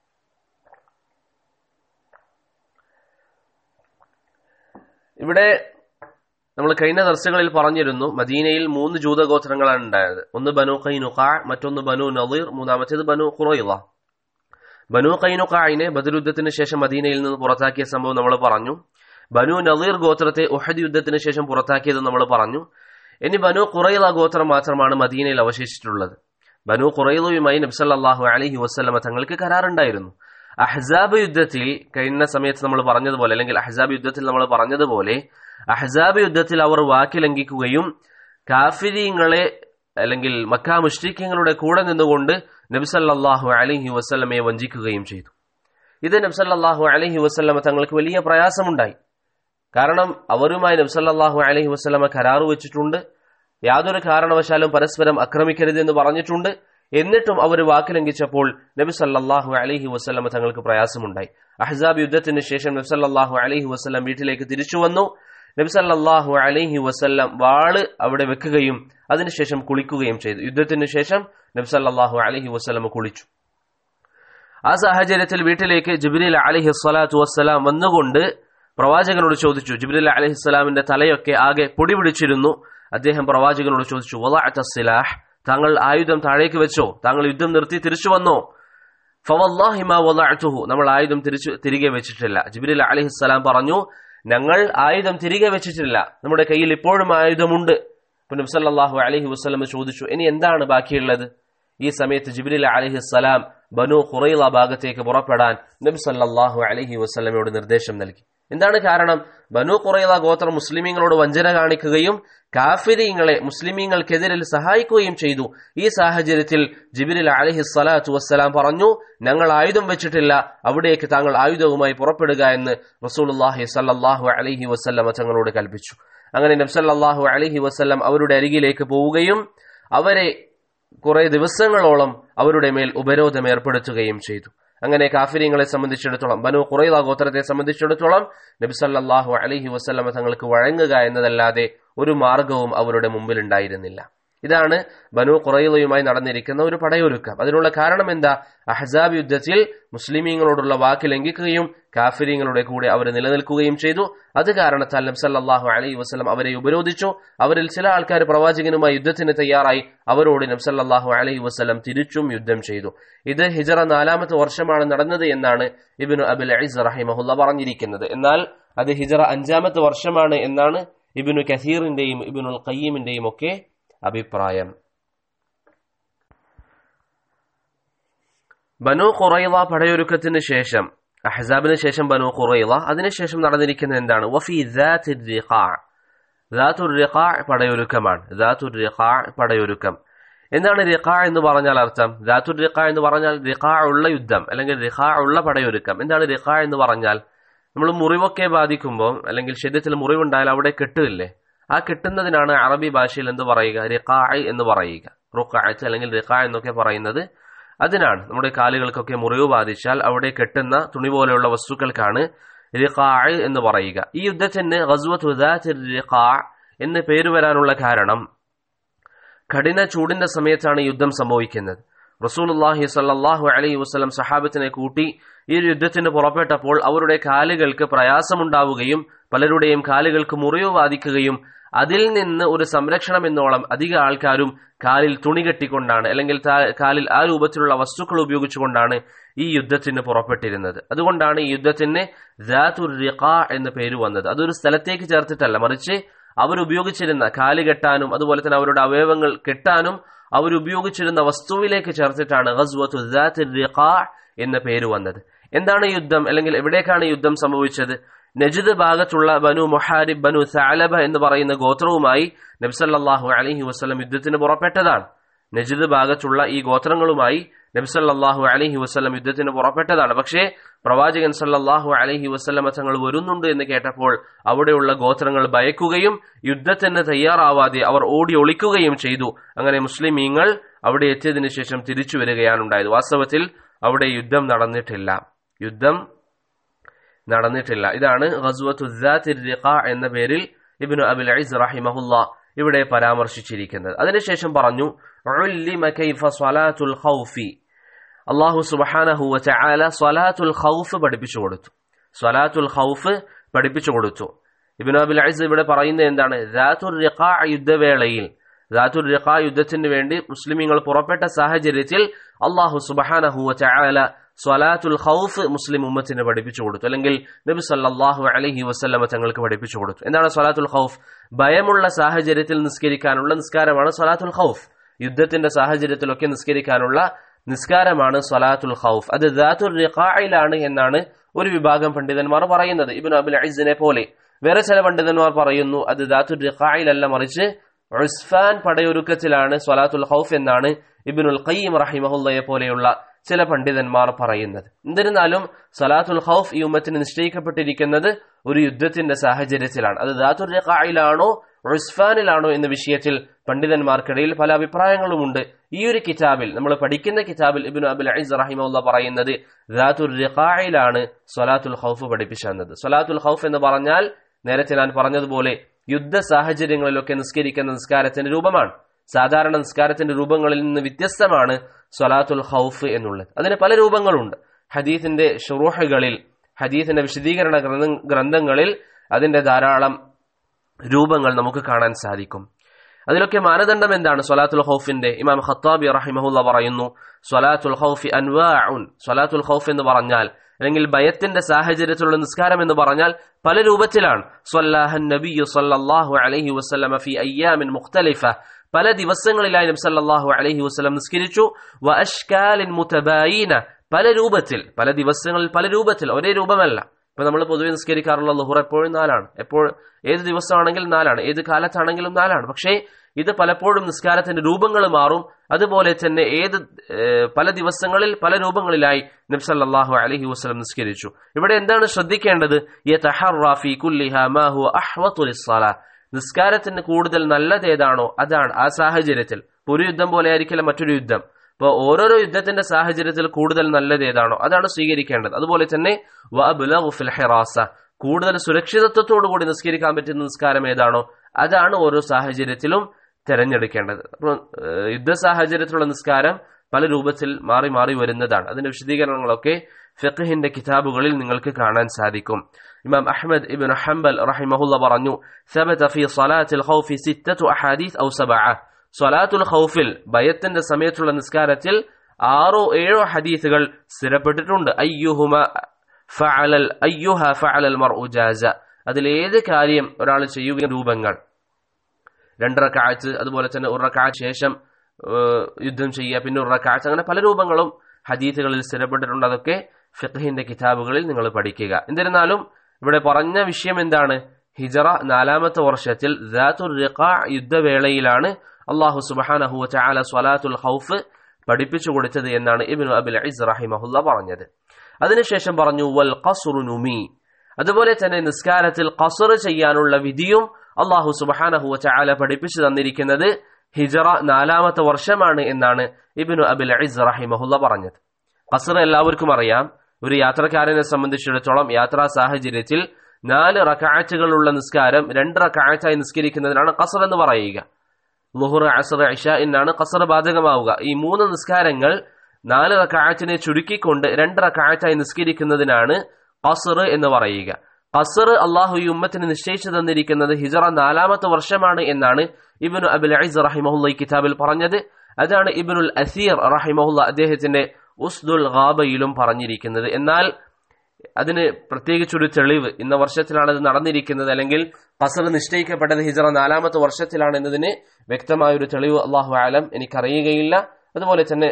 [SPEAKER 1] ഇവിടെ നമ്മൾ കഴിഞ്ഞ ദർശകളിൽ പറഞ്ഞിരുന്നു മദീനയിൽ മൂന്ന് ജൂതഗോത്രങ്ങളാണ് ഉണ്ടായത് ഒന്ന് ബനു ഖൈനുഖ മറ്റൊന്ന് ബനു നദീർ മൂന്നാമത്തേത് ബനു ഖുറൈള ബനു ഖൈനുഖായിനെ ബദറുദ്ധത്തിന് ശേഷം മദീനയിൽ നിന്ന് പുറത്താക്കിയ സംഭവം നമ്മൾ പറഞ്ഞു ബനു നദീർ ഗോത്രത്തെ ഉഹദ് യുദ്ധത്തിന് ശേഷം പുറത്താക്കിയത് നമ്മൾ പറഞ്ഞു ഇനി ബനു ഖുറൈള ഗോത്രം മാത്രമാണ് മദീനയിൽ അവശേഷിച്ചിട്ടുള്ളത് ബനു ഖുറൈളയുമായി നബ്സല്ലാഹു അലഹി വസ്ലമ തങ്ങൾക്ക് കരാറുണ്ടായിരുന്നു അഹ്സാബ് യുദ്ധത്തിൽ കഴിഞ്ഞ സമയത്ത് നമ്മൾ പറഞ്ഞതുപോലെ അല്ലെങ്കിൽ അഹ്സാബ് യുദ്ധത്തിൽ നമ്മൾ പറഞ്ഞതുപോലെ അഹ്സാബ് യുദ്ധത്തിൽ അവർ വാക്ക് ലംഘിക്കുകയും കാഫിരീങ്ങളെ അല്ലെങ്കിൽ മക്കാ മുഷ്രിഖ്യങ്ങളുടെ കൂടെ നിന്നുകൊണ്ട് നബ്സല്ലാഹു അലഹി വസ്ലമയെ വഞ്ചിക്കുകയും ചെയ്തു ഇത് നബ്സല്ലാഹു അലഹി വസ്ലമ തങ്ങൾക്ക് വലിയ പ്രയാസമുണ്ടായി കാരണം അവരുമായി നബ്സല്ലാഹു അലഹി വസ്ലമ കരാറ് വെച്ചിട്ടുണ്ട് യാതൊരു കാരണവശാലും പരസ്പരം ആക്രമിക്കരുത് എന്ന് പറഞ്ഞിട്ടുണ്ട് എന്നിട്ടും അവർ വാക്ക് ലംഘിച്ചപ്പോൾ നബി സല്ലാഹു അലഹി വസ്ലമ തങ്ങൾക്ക് പ്രയാസമുണ്ടായി അഹ്സാബ് യുദ്ധത്തിന് ശേഷം നബി സല്ലാഹു അലഹി വസ്ലം വീട്ടിലേക്ക് തിരിച്ചു വന്നു നബി സല്ലാഹു അലഹി വസ്ല്ലം വാള് അവിടെ വെക്കുകയും അതിനുശേഷം കുളിക്കുകയും ചെയ്തു യുദ്ധത്തിന് ശേഷം നബി സല്ലാഹു അലഹി വസ്ലമ കുളിച്ചു ആ സാഹചര്യത്തിൽ വീട്ടിലേക്ക് ജിബ്രീൽ അലഹി സ്വലാത്തു വസ്സലാം വന്നുകൊണ്ട് പ്രവാചകനോട് ചോദിച്ചു ജിബ്രീൽ അലഹി സ്വലാമിന്റെ തലയൊക്കെ ആകെ പൊടി പിടിച്ചിരുന്നു അദ്ദേഹം പ്രവാചകനോട് ചോദിച്ചു വലാഅത്ത സിലാഹ് താങ്കൾ ആയുധം താഴേക്ക് വെച്ചോ താങ്കൾ യുദ്ധം നിർത്തി തിരിച്ചു വന്നോ ഫവല്ലാഹി മാ വലഅതുഹു നമ്മൾ ആയുധം തിരിച്ചു തിരികെ വെച്ചിട്ടില്ല ജിബ്രീൽ അലൈഹിസ്സലാം പറഞ്ഞു ഞങ്ങൾ ആയുധം തിരികെ വെച്ചിട്ടില്ല നമ്മുടെ കയ്യിൽ ഇപ്പോഴും ആയുധമുണ്ട് അപ്പോൾ നബി സല്ലല്ലാഹു അലൈഹി വസല്ലം ചോദിച്ചു ഇനി എന്താണ് ബാക്കിയുള്ളത് ഈ സമയത്ത് ജിബ്രീൽ അലൈഹിസ്സലാം ബനു ഖുറൈള ഭാഗത്തേക്ക് പുറപ്പെടാൻ നബി സല്ലല്ലാഹു അലൈഹി വസല്ലമയോട് നിർദ്ദേശം നൽകി എന്താണ് കാരണം ബനു ഖുറൈള ഗോത്രം മുസ്ലിമീങ്ങളോട് വഞ്ചന കാണിക്കുകയും കാഫിരീങ്ങളെ മുസ്ലിമീങ്ങൾക്കെതിരിൽ സഹായിക്കുകയും ചെയ്തു ഈ സാഹചര്യത്തിൽ ജിബിരിൽ അലഹി സ്വലാത്തു വസ്സലാം പറഞ്ഞു ഞങ്ങൾ ആയുധം വെച്ചിട്ടില്ല അവിടേക്ക് താങ്കൾ ആയുധവുമായി പുറപ്പെടുക എന്ന് റസൂലുല്ലാഹി സല്ലാഹു അലഹി വസ്ല്ലം തങ്ങളോട് കൽപ്പിച്ചു അങ്ങനെ നബ്സല്ലാഹു അലഹി വസ്ല്ലം അവരുടെ അരികിലേക്ക് പോവുകയും അവരെ കുറെ ദിവസങ്ങളോളം അവരുടെ മേൽ ഉപരോധം ഏർപ്പെടുത്തുകയും ചെയ്തു അങ്ങനെ കാഫിര്യങ്ങളെ സംബന്ധിച്ചിടത്തോളം ബനു ഖുറൈള ഗോത്രത്തെ സംബന്ധിച്ചിടത്തോളം നബി സല്ലല്ലാഹു അലൈഹി വസല്ലമ തങ്ങൾക്ക് വഴങ്ങുക എന്നതല്ലാതെ ഒരു മാർഗവും അവരുടെ മുമ്പിൽ ഉണ്ടായിരുന്നില്ല ഇതാണ് ബനു ഖുറൈളയുമായി നടന്നിരിക്കുന്ന ഒരു പടയൊരുക്കം അതിനുള്ള കാരണം എന്താ അഹ്സാബ് യുദ്ധത്തിൽ മുസ്ലിമീങ്ങളോടുള്ള വാക്ക് ലംഘിക്കുകയും കാഫിര്യങ്ങളുടെ കൂടെ അവർ നിലനിൽക്കുകയും ചെയ്തു അത് കാരണത്താൽ നബ്സല്ലാഹു അലൈഹി വസ്ലം അവരെ ഉപരോധിച്ചു അവരിൽ ചില ആൾക്കാർ പ്രവാചകനുമായി യുദ്ധത്തിന് തയ്യാറായി അവരോട് നബ്സല്ലാഹു അലൈഹി വസ്ലം തിരിച്ചും യുദ്ധം ചെയ്തു ഇത് ഹിജറ നാലാമത്തെ വർഷമാണ് നടന്നത് എന്നാണ് ഇബിനു അബുൽ അയിസ് റഹിമഹുല്ല പറഞ്ഞിരിക്കുന്നത് എന്നാൽ അത് ഹിജറ അഞ്ചാമത്തെ വർഷമാണ് എന്നാണ് ഇബിനു കസീറിന്റെയും ഇബിനുൽ ഖയ്യീമിന്റെയും ഒക്കെ അഭിപ്രായം ബനു ഖുറൈള പടയൊരുക്കത്തിന് ശേഷം അഹ്സാബിന് ശേഷം ബനു ഖുറൈള അതിനുശേഷം നടന്നിരിക്കുന്നത് എന്താണ് വഫി റിഖാ പടയൊരുക്കമാണ് റിഖാ പടയൊരുക്കം എന്താണ് റിഖാ എന്ന് പറഞ്ഞാൽ അർത്ഥം ദാത്തുർ റിഖാ എന്ന് പറഞ്ഞാൽ റിഖാ ഉള്ള യുദ്ധം അല്ലെങ്കിൽ റിഖാ ഉള്ള പടയൊരുക്കം എന്താണ് റിഖാ എന്ന് പറഞ്ഞാൽ നമ്മൾ മുറിവൊക്കെ ബാധിക്കുമ്പോൾ അല്ലെങ്കിൽ ശരീരത്തിൽ മുറിവുണ്ടായാൽ അവിടെ കെട്ടില്ലേ ആ കെട്ടുന്നതിനാണ് അറബി ഭാഷയിൽ എന്ത് പറയുക റിഖാ എന്ന് പറയുക റുക്കായത്ത് അല്ലെങ്കിൽ റിഖ എന്നൊക്കെ പറയുന്നത് അതിനാണ് നമ്മുടെ കാലുകൾക്കൊക്കെ മുറിവ് ബാധിച്ചാൽ അവിടെ കെട്ടുന്ന തുണി പോലെയുള്ള വസ്തുക്കൾക്കാണ് റിഖാ എന്ന് പറയുക ഈ യുദ്ധത്തിന് ഖസ്വത്ത് റിഖാ എന്ന് പേര് വരാനുള്ള കാരണം കഠിന ചൂടിന്റെ സമയത്താണ് യുദ്ധം സംഭവിക്കുന്നത് റസൂലുല്ലാഹി സല്ലാഹു അലൈഹി വസ്ലം സഹാബത്തിനെ കൂട്ടി ഈ ഒരു യുദ്ധത്തിന് പുറപ്പെട്ടപ്പോൾ അവരുടെ കാലുകൾക്ക് പ്രയാസമുണ്ടാവുകയും പലരുടെയും കാലുകൾക്ക് മുറിവ് ബാധിക്കുകയും അതിൽ നിന്ന് ഒരു സംരക്ഷണം എന്നോളം അധിക ആൾക്കാരും കാലിൽ തുണി കെട്ടിക്കൊണ്ടാണ് അല്ലെങ്കിൽ കാലിൽ ആ രൂപത്തിലുള്ള വസ്തുക്കൾ ഉപയോഗിച്ചുകൊണ്ടാണ് ഈ യുദ്ധത്തിന് പുറപ്പെട്ടിരുന്നത് അതുകൊണ്ടാണ് ഈ യുദ്ധത്തിന് ദാത്തുർ റിഖാ എന്ന പേര് വന്നത് അതൊരു സ്ഥലത്തേക്ക് ചേർത്തിട്ടല്ല മറിച്ച് അവരുപയോഗിച്ചിരുന്ന കാല് കെട്ടാനും അതുപോലെ തന്നെ അവരുടെ അവയവങ്ങൾ കെട്ടാനും അവരുപയോഗിച്ചിരുന്ന വസ്തുവിലേക്ക് ചേർത്തിട്ടാണ് ഖസ്വത്തു ദാത്തുർ റിഖാ എന്ന പേര് വന്നത് എന്താണ് യുദ്ധം അല്ലെങ്കിൽ എവിടേക്കാണ് യുദ്ധം സംഭവിച്ചത് നജിദ് ഭാഗത്തുള്ള ബനു മുഹാരിബ് ബനു സാലബ എന്ന് പറയുന്ന ഗോത്രവുമായി നബ്സല്ലാഹു അലഹി വസ്ലം യുദ്ധത്തിന് പുറപ്പെട്ടതാണ് നജിദ് ഭാഗത്തുള്ള ഈ ഗോത്രങ്ങളുമായി നബ്സല്ലാഹു അലഹി വസ്ലം യുദ്ധത്തിന് പുറപ്പെട്ടതാണ് പക്ഷേ പ്രവാചകൻ സല്ലാഹു അലഹി വസ്ലമ തങ്ങൾ വരുന്നുണ്ട് എന്ന് കേട്ടപ്പോൾ അവിടെയുള്ള ഗോത്രങ്ങൾ ഭയക്കുകയും യുദ്ധത്തിന് തയ്യാറാവാതെ അവർ ഓടി ഒളിക്കുകയും ചെയ്തു അങ്ങനെ മുസ്ലിമീങ്ങൾ അവിടെ എത്തിയതിനു ശേഷം തിരിച്ചു വരികയാണ് ഉണ്ടായത് വാസ്തവത്തിൽ അവിടെ യുദ്ധം നടന്നിട്ടില്ല യുദ്ധം നടന്നിട്ടില്ല ഇതാണ് എന്ന പേരിൽ ഇബിനു അബുൽ ഐസ് റഹിമഹുല്ല ഇവിടെ പരാമർശിച്ചിരിക്കുന്നത് അതിനുശേഷം പറഞ്ഞു അള്ളാഹു സുബാനഹു വല സ്വലാത്തുൽ ഖൗഫ് പഠിപ്പിച്ചു കൊടുത്തു സ്വലാത്തുൽ ഖൗഫ് പഠിപ്പിച്ചു കൊടുത്തു ഇബിനു അബുൽ ഐസ് ഇവിടെ പറയുന്നത് എന്താണ് ദാത്തുൽ റിഖാ യുദ്ധവേളയിൽ ദാത്തുൽ റിഖാ യുദ്ധത്തിന് വേണ്ടി മുസ്ലിമീങ്ങൾ പുറപ്പെട്ട സാഹചര്യത്തിൽ അള്ളാഹു സുബാനഹു വല സ്വലാത്തുൽ ഖൗഫ് മുസ്ലിം ഉമ്മത്തിന് പഠിപ്പിച്ചു കൊടുത്തു അല്ലെങ്കിൽ നബി സല്ലാഹു അലഹി വസ്ല്ലമ തങ്ങൾക്ക് പഠിപ്പിച്ചു കൊടുത്തു എന്താണ് സ്വലാത്തുൽ ഖൗഫ് ഭയമുള്ള സാഹചര്യത്തിൽ നിസ്കരിക്കാനുള്ള നിസ്കാരമാണ് സ്വലാത്തുൽ ഖൗഫ് യുദ്ധത്തിന്റെ സാഹചര്യത്തിലൊക്കെ നിസ്കരിക്കാനുള്ള നിസ്കാരമാണ് സ്വലാത്തുൽ ഖൗഫ് അത് ദാത്തുൽ റിഖായിലാണ് എന്നാണ് ഒരു വിഭാഗം പണ്ഡിതന്മാർ പറയുന്നത് ഇബിൻ അബുൽ അയിസിനെ പോലെ വേറെ ചില പണ്ഡിതന്മാർ പറയുന്നു അത് ദാത്തുൽ റിഖായിലല്ല മറിച്ച് ഉസ്ഫാൻ പടയൊരുക്കത്തിലാണ് സ്വലാത്തുൽ ഖൗഫ് എന്നാണ് ഇബിനുൽ ഖയ്യം റഹിമഹുല്ലയെ പോലെയുള്ള ചില പണ്ഡിതന്മാർ പറയുന്നത് എന്നിരുന്നാലും സലാത്തുൽ ഖൗഫ് ഈ ഉമ്മത്തിന് നിശ്ചയിക്കപ്പെട്ടിരിക്കുന്നത് ഒരു യുദ്ധത്തിന്റെ സാഹചര്യത്തിലാണ് അത് ദാത്തുൽ റഖായിലാണോ ഉസ്ഫാനിലാണോ എന്ന വിഷയത്തിൽ പണ്ഡിതന്മാർക്കിടയിൽ പല അഭിപ്രായങ്ങളുമുണ്ട് ഈ ഒരു കിതാബിൽ നമ്മൾ പഠിക്കുന്ന കിതാബിൽ ഇബിൻ അബുൽ അയിസ് റഹിമുള്ള പറയുന്നത് ദാത്തുൽ റിഖായിലാണ് സ്വലാത്തുൽ ഖൗഫ് പഠിപ്പിച്ചു തന്നത് സ്വലാത്തുൽ ഖൗഫ് എന്ന് പറഞ്ഞാൽ നേരത്തെ ഞാൻ പറഞ്ഞതുപോലെ യുദ്ധ സാഹചര്യങ്ങളിലൊക്കെ നിസ്കരിക്കുന്ന നിസ്കാരത്തിന്റെ രൂപമാണ് സാധാരണ നിസ്കാരത്തിന്റെ രൂപങ്ങളിൽ നിന്ന് വ്യത്യസ്തമാണ് സ്വലാത്തുൽ ഖൗഫ് എന്നുള്ളത് അതിന് പല രൂപങ്ങളുണ്ട് ഹദീസിന്റെ ഷുറൂഹുകളിൽ ഹദീസിന്റെ വിശദീകരണ ഗ്രന്ഥങ്ങളിൽ അതിന്റെ ധാരാളം രൂപങ്ങൾ നമുക്ക് കാണാൻ സാധിക്കും അതിലൊക്കെ മാനദണ്ഡം എന്താണ് സ്വലാത്തുൽ ഖൗഫിന്റെ ഇമാം ഖത്താബി റഹിമഹുല്ല പറയുന്നു സ്വലാത്തുൽ ഖൗഫി അൻവാഉൻ സ്വലാത്തുൽ ഖൗഫ് എന്ന് പറഞ്ഞാൽ അല്ലെങ്കിൽ ഭയത്തിന്റെ സാഹചര്യത്തിലുള്ള നിസ്കാരം എന്ന് പറഞ്ഞാൽ പല രൂപത്തിലാണ് സ്വല്ലാഹൻ നബിയു സല്ലല്ലാഹു അലൈഹി വസല്ലമ ഫി അയ്യാമിൻ മുഖ്തലിഫ പല ദിവസങ്ങളിലായി നബി സല്ലല്ലാഹു അലൈഹി വസല്ലം നിസ്കരിച്ചു വ അഷ്കാലിൻ മുതബായിന പല രൂപത്തിൽ പല ദിവസങ്ങളിൽ പല രൂപത്തിൽ ഒരേ രൂപമല്ല ഇപ്പൊ നമ്മൾ പൊതുവെ നിസ്കരിക്കാറുള്ള ലുഹുർ എപ്പോഴും നാലാണ് എപ്പോൾ ഏത് ദിവസമാണെങ്കിലും നാലാണ് ഏത് കാലത്താണെങ്കിലും നാലാണ് പക്ഷേ ഇത് പലപ്പോഴും നിസ്കാരത്തിന്റെ രൂപങ്ങൾ മാറും അതുപോലെ തന്നെ ഏത് പല ദിവസങ്ങളിൽ പല രൂപങ്ങളിലായി നബ്സല്ലാഹു അലഹി വസ്ലം നിസ്കരിച്ചു ഇവിടെ എന്താണ് ശ്രദ്ധിക്കേണ്ടത് നിസ്കാരത്തിന് കൂടുതൽ നല്ലത് ഏതാണോ അതാണ് ആ സാഹചര്യത്തിൽ ഒരു യുദ്ധം പോലെ ആയിരിക്കില്ല മറ്റൊരു യുദ്ധം അപ്പോൾ ഓരോരോ യുദ്ധത്തിന്റെ സാഹചര്യത്തിൽ കൂടുതൽ നല്ലത് ഏതാണോ അതാണ് സ്വീകരിക്കേണ്ടത് അതുപോലെ തന്നെ ഹിറാസ കൂടുതൽ സുരക്ഷിതത്വത്തോടു കൂടി നിസ്കരിക്കാൻ പറ്റുന്ന നിസ്കാരം ഏതാണോ അതാണ് ഓരോ സാഹചര്യത്തിലും തിരഞ്ഞെടുക്കേണ്ടത് അപ്പോൾ യുദ്ധ സാഹചര്യത്തിലുള്ള നിസ്കാരം പല രൂപത്തിൽ മാറി മാറി വരുന്നതാണ് അതിന്റെ വിശദീകരണങ്ങളൊക്കെ ഫിഖഹിന്റെ കിതാബുകളിൽ നിങ്ങൾക്ക് കാണാൻ സാധിക്കും ഇമാം അഹ്മദ് ഇബിൻ ഹംബൽ റഹിമഹുല്ല പറഞ്ഞു ثبت في صلاة الخوف ستة أحاديث أو سبعة സ്വലാത്തുൽ ഖൗഫിൽ ഭയത്തിന്റെ സമയത്തുള്ള നിസ്കാരത്തിൽ ആറോ ഏഴോ ഹദീസുകൾ സ്ഥിരപ്പെട്ടിട്ടുണ്ട് അയ്യുഹുമ ഫഅലൽ അയ്യുഹ ഫഅലൽ മർഉ ജാസ അതിലേത് കാര്യം ഒരാൾ ചെയ്യുക രൂപങ്ങൾ രണ്ടറക്കാഴ്ച അതുപോലെ തന്നെ ഒരു റക്കാഴ്ച ശേഷം യുദ്ധം ചെയ്യുക പിന്നെ ഒരു റക്കാഴ്ച അങ്ങനെ പല രൂപങ്ങളും ഹദീസുകളിൽ സ്ഥിരപ്പെട്ടിട്ടുണ്ട് അതൊക്കെ ഫിഖഹിന്റെ കിതാബുകളിൽ നിങ്ങൾ പഠിക്കുക എന്നിരുന്നാലും ഇവിടെ പറഞ്ഞ വിഷയം എന്താണ് ഹിജറ നാലാമത്തെ വർഷത്തിൽ യുദ്ധവേളയിലാണ് അള്ളാഹു സുബാനഹു ചാല സ്വലാത്തുൽ ഹൗഫ് പഠിപ്പിച്ചു കൊടുത്തത് എന്നാണ് ഇബിനു അബിൽ ഇസ് റഹിമഹുല്ല പറഞ്ഞത് അതിനുശേഷം പറഞ്ഞു വൽ ഖസുറു നുമി അതുപോലെ തന്നെ നിസ്കാരത്തിൽ ഖസുർ ചെയ്യാനുള്ള വിധിയും അള്ളാഹു സുബാനഹു ചാല പഠിപ്പിച്ചു തന്നിരിക്കുന്നത് ഹിജറ നാലാമത്തെ വർഷമാണ് എന്നാണ് ഇബിനു അബിൽ ഇസ് റഹിമഹുല്ല പറഞ്ഞത് ഖസർ എല്ലാവർക്കും അറിയാം ഒരു യാത്രക്കാരനെ സംബന്ധിച്ചിടത്തോളം യാത്രാ സാഹചര്യത്തിൽ നാല് റക്കാഴ്ചകളുള്ള നിസ്കാരം രണ്ട് റക്കാഴ്ചയായി നിസ്കരിക്കുന്നതിനാണ് ഖസർ എന്ന് പറയുക ലുഹുർ അസർ ഇഷ എന്നാണ് ഖസർ ബാധകമാവുക ഈ മൂന്ന് നിസ്കാരങ്ങൾ നാല് റക്കാഴ്ചനെ ചുരുക്കിക്കൊണ്ട് രണ്ട് റക്കാഴ്ചയായി നിസ്കരിക്കുന്നതിനാണ് ഖസർ എന്ന് പറയുക ഖസർ അള്ളാഹു ഈ ഉമ്മത്തിന് നിശ്ചയിച്ചു തന്നിരിക്കുന്നത് ഹിജറ നാലാമത്തെ വർഷമാണ് എന്നാണ് ഇബിനു അബുൽ അയിസ് റഹിമഹുല്ല ഈ കിതാബിൽ പറഞ്ഞത് അതാണ് ഇബിനുൽ അസീർ റഹിമഹുല്ല അദ്ദേഹത്തിന്റെ ഉസ്ദുൽ ഗാബയിലും പറഞ്ഞിരിക്കുന്നത് എന്നാൽ അതിന് പ്രത്യേകിച്ചൊരു തെളിവ് ഇന്ന വർഷത്തിലാണ് ഇത് നടന്നിരിക്കുന്നത് അല്ലെങ്കിൽ ഖസർ നിശ്ചയിക്കപ്പെട്ടത് ഹിജറ നാലാമത്തെ വർഷത്തിലാണ് എന്നതിന് വ്യക്തമായൊരു തെളിവ് അള്ളാഹു ആലം എനിക്കറിയുകയില്ല അതുപോലെ തന്നെ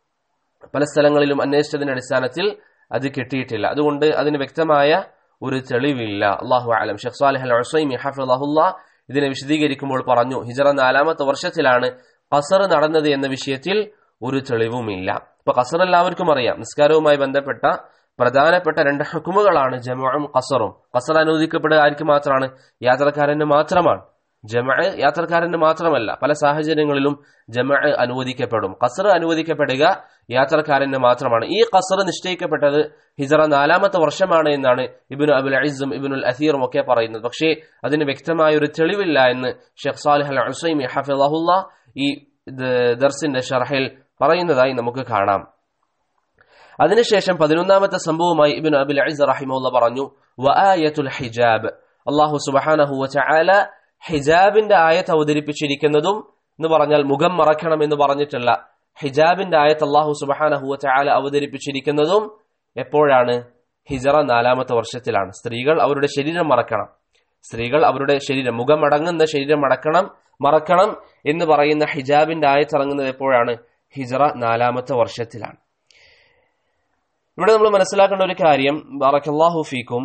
[SPEAKER 1] പല സ്ഥലങ്ങളിലും അന്വേഷിച്ചതിന്റെ അടിസ്ഥാനത്തിൽ അത് കിട്ടിയിട്ടില്ല അതുകൊണ്ട് അതിന് വ്യക്തമായ ഒരു തെളിവില്ല അള്ളാഹു ആലം ഷെഖ് സാലിഹ് അൽ ഹുസൈമി ഹഫിളഹുല്ല ഇതിനെ വിശദീകരിക്കുമ്പോൾ പറഞ്ഞു ഹിജറ നാലാമത്തെ വർഷത്തിലാണ് ഖസർ നടന്നത് എന്ന വിഷയത്തിൽ ഒരു തെളിവുമില്ല ഇപ്പൊ ഖസർ എല്ലാവർക്കും അറിയാം നിസ്കാരവുമായി ബന്ധപ്പെട്ട പ്രധാനപ്പെട്ട രണ്ട് ഹുക്കുമുകളാണ് ജമുഅും ഖസറും ഖസർ അനുവദിക്കപ്പെടുക ആർക്ക് മാത്രമാണ് യാത്രക്കാരന് മാത്രമാണ് ജമ യാത്രക്കാരന് മാത്രമല്ല പല സാഹചര്യങ്ങളിലും ജമ അനുവദിക്കപ്പെടും ഖസർ അനുവദിക്കപ്പെടുക യാത്രക്കാരന് മാത്രമാണ് ഈ ഖസർ നിശ്ചയിക്കപ്പെട്ടത് ഹിജറ നാലാമത്തെ വർഷമാണ് എന്നാണ് ഇബിനു അബുൽ അയിസും ഇബിനുൽ അസീറും ഒക്കെ പറയുന്നത് പക്ഷേ അതിന് വ്യക്തമായ ഒരു തെളിവില്ല എന്ന് ഷെഖ് സാലിഹ് അൽ ഹുസൈമി ഹഫിളഹുല്ല ഈ ദർസിന്റെ ഷർഹിൽ പറയുന്നതായി നമുക്ക് കാണാം അതിനുശേഷം പതിനൊന്നാമത്തെ സംഭവമായി ഇബിൻ അബുൽ അയിസ് റഹിമുള്ള പറഞ്ഞു വആയത്തുൽ ഹിജാബ് അള്ളാഹു സുബഹാനഹു വചഅല ഹിജാബിന്റെ ആയത്ത് അവതരിപ്പിച്ചിരിക്കുന്നതും എന്ന് പറഞ്ഞാൽ മുഖം മറക്കണം എന്ന് പറഞ്ഞിട്ടുള്ള ഹിജാബിന്റെ ആയത്ത് അള്ളാഹു സുബഹാനഹു വചഅല അവതരിപ്പിച്ചിരിക്കുന്നതും എപ്പോഴാണ് ഹിജറ നാലാമത്തെ വർഷത്തിലാണ് സ്ത്രീകൾ അവരുടെ ശരീരം മറക്കണം സ്ത്രീകൾ അവരുടെ ശരീരം മുഖം അടങ്ങുന്ന ശരീരം അടക്കണം മറക്കണം എന്ന് പറയുന്ന ഹിജാബിന്റെ ആയത്ത് ഇറങ്ങുന്നത് എപ്പോഴാണ് ഹിജറ നാലാമത്തെ വർഷത്തിലാണ് ഇവിടെ നമ്മൾ മനസ്സിലാക്കേണ്ട ഒരു കാര്യം ബാറക്കല്ലാഹു ഫീക്കും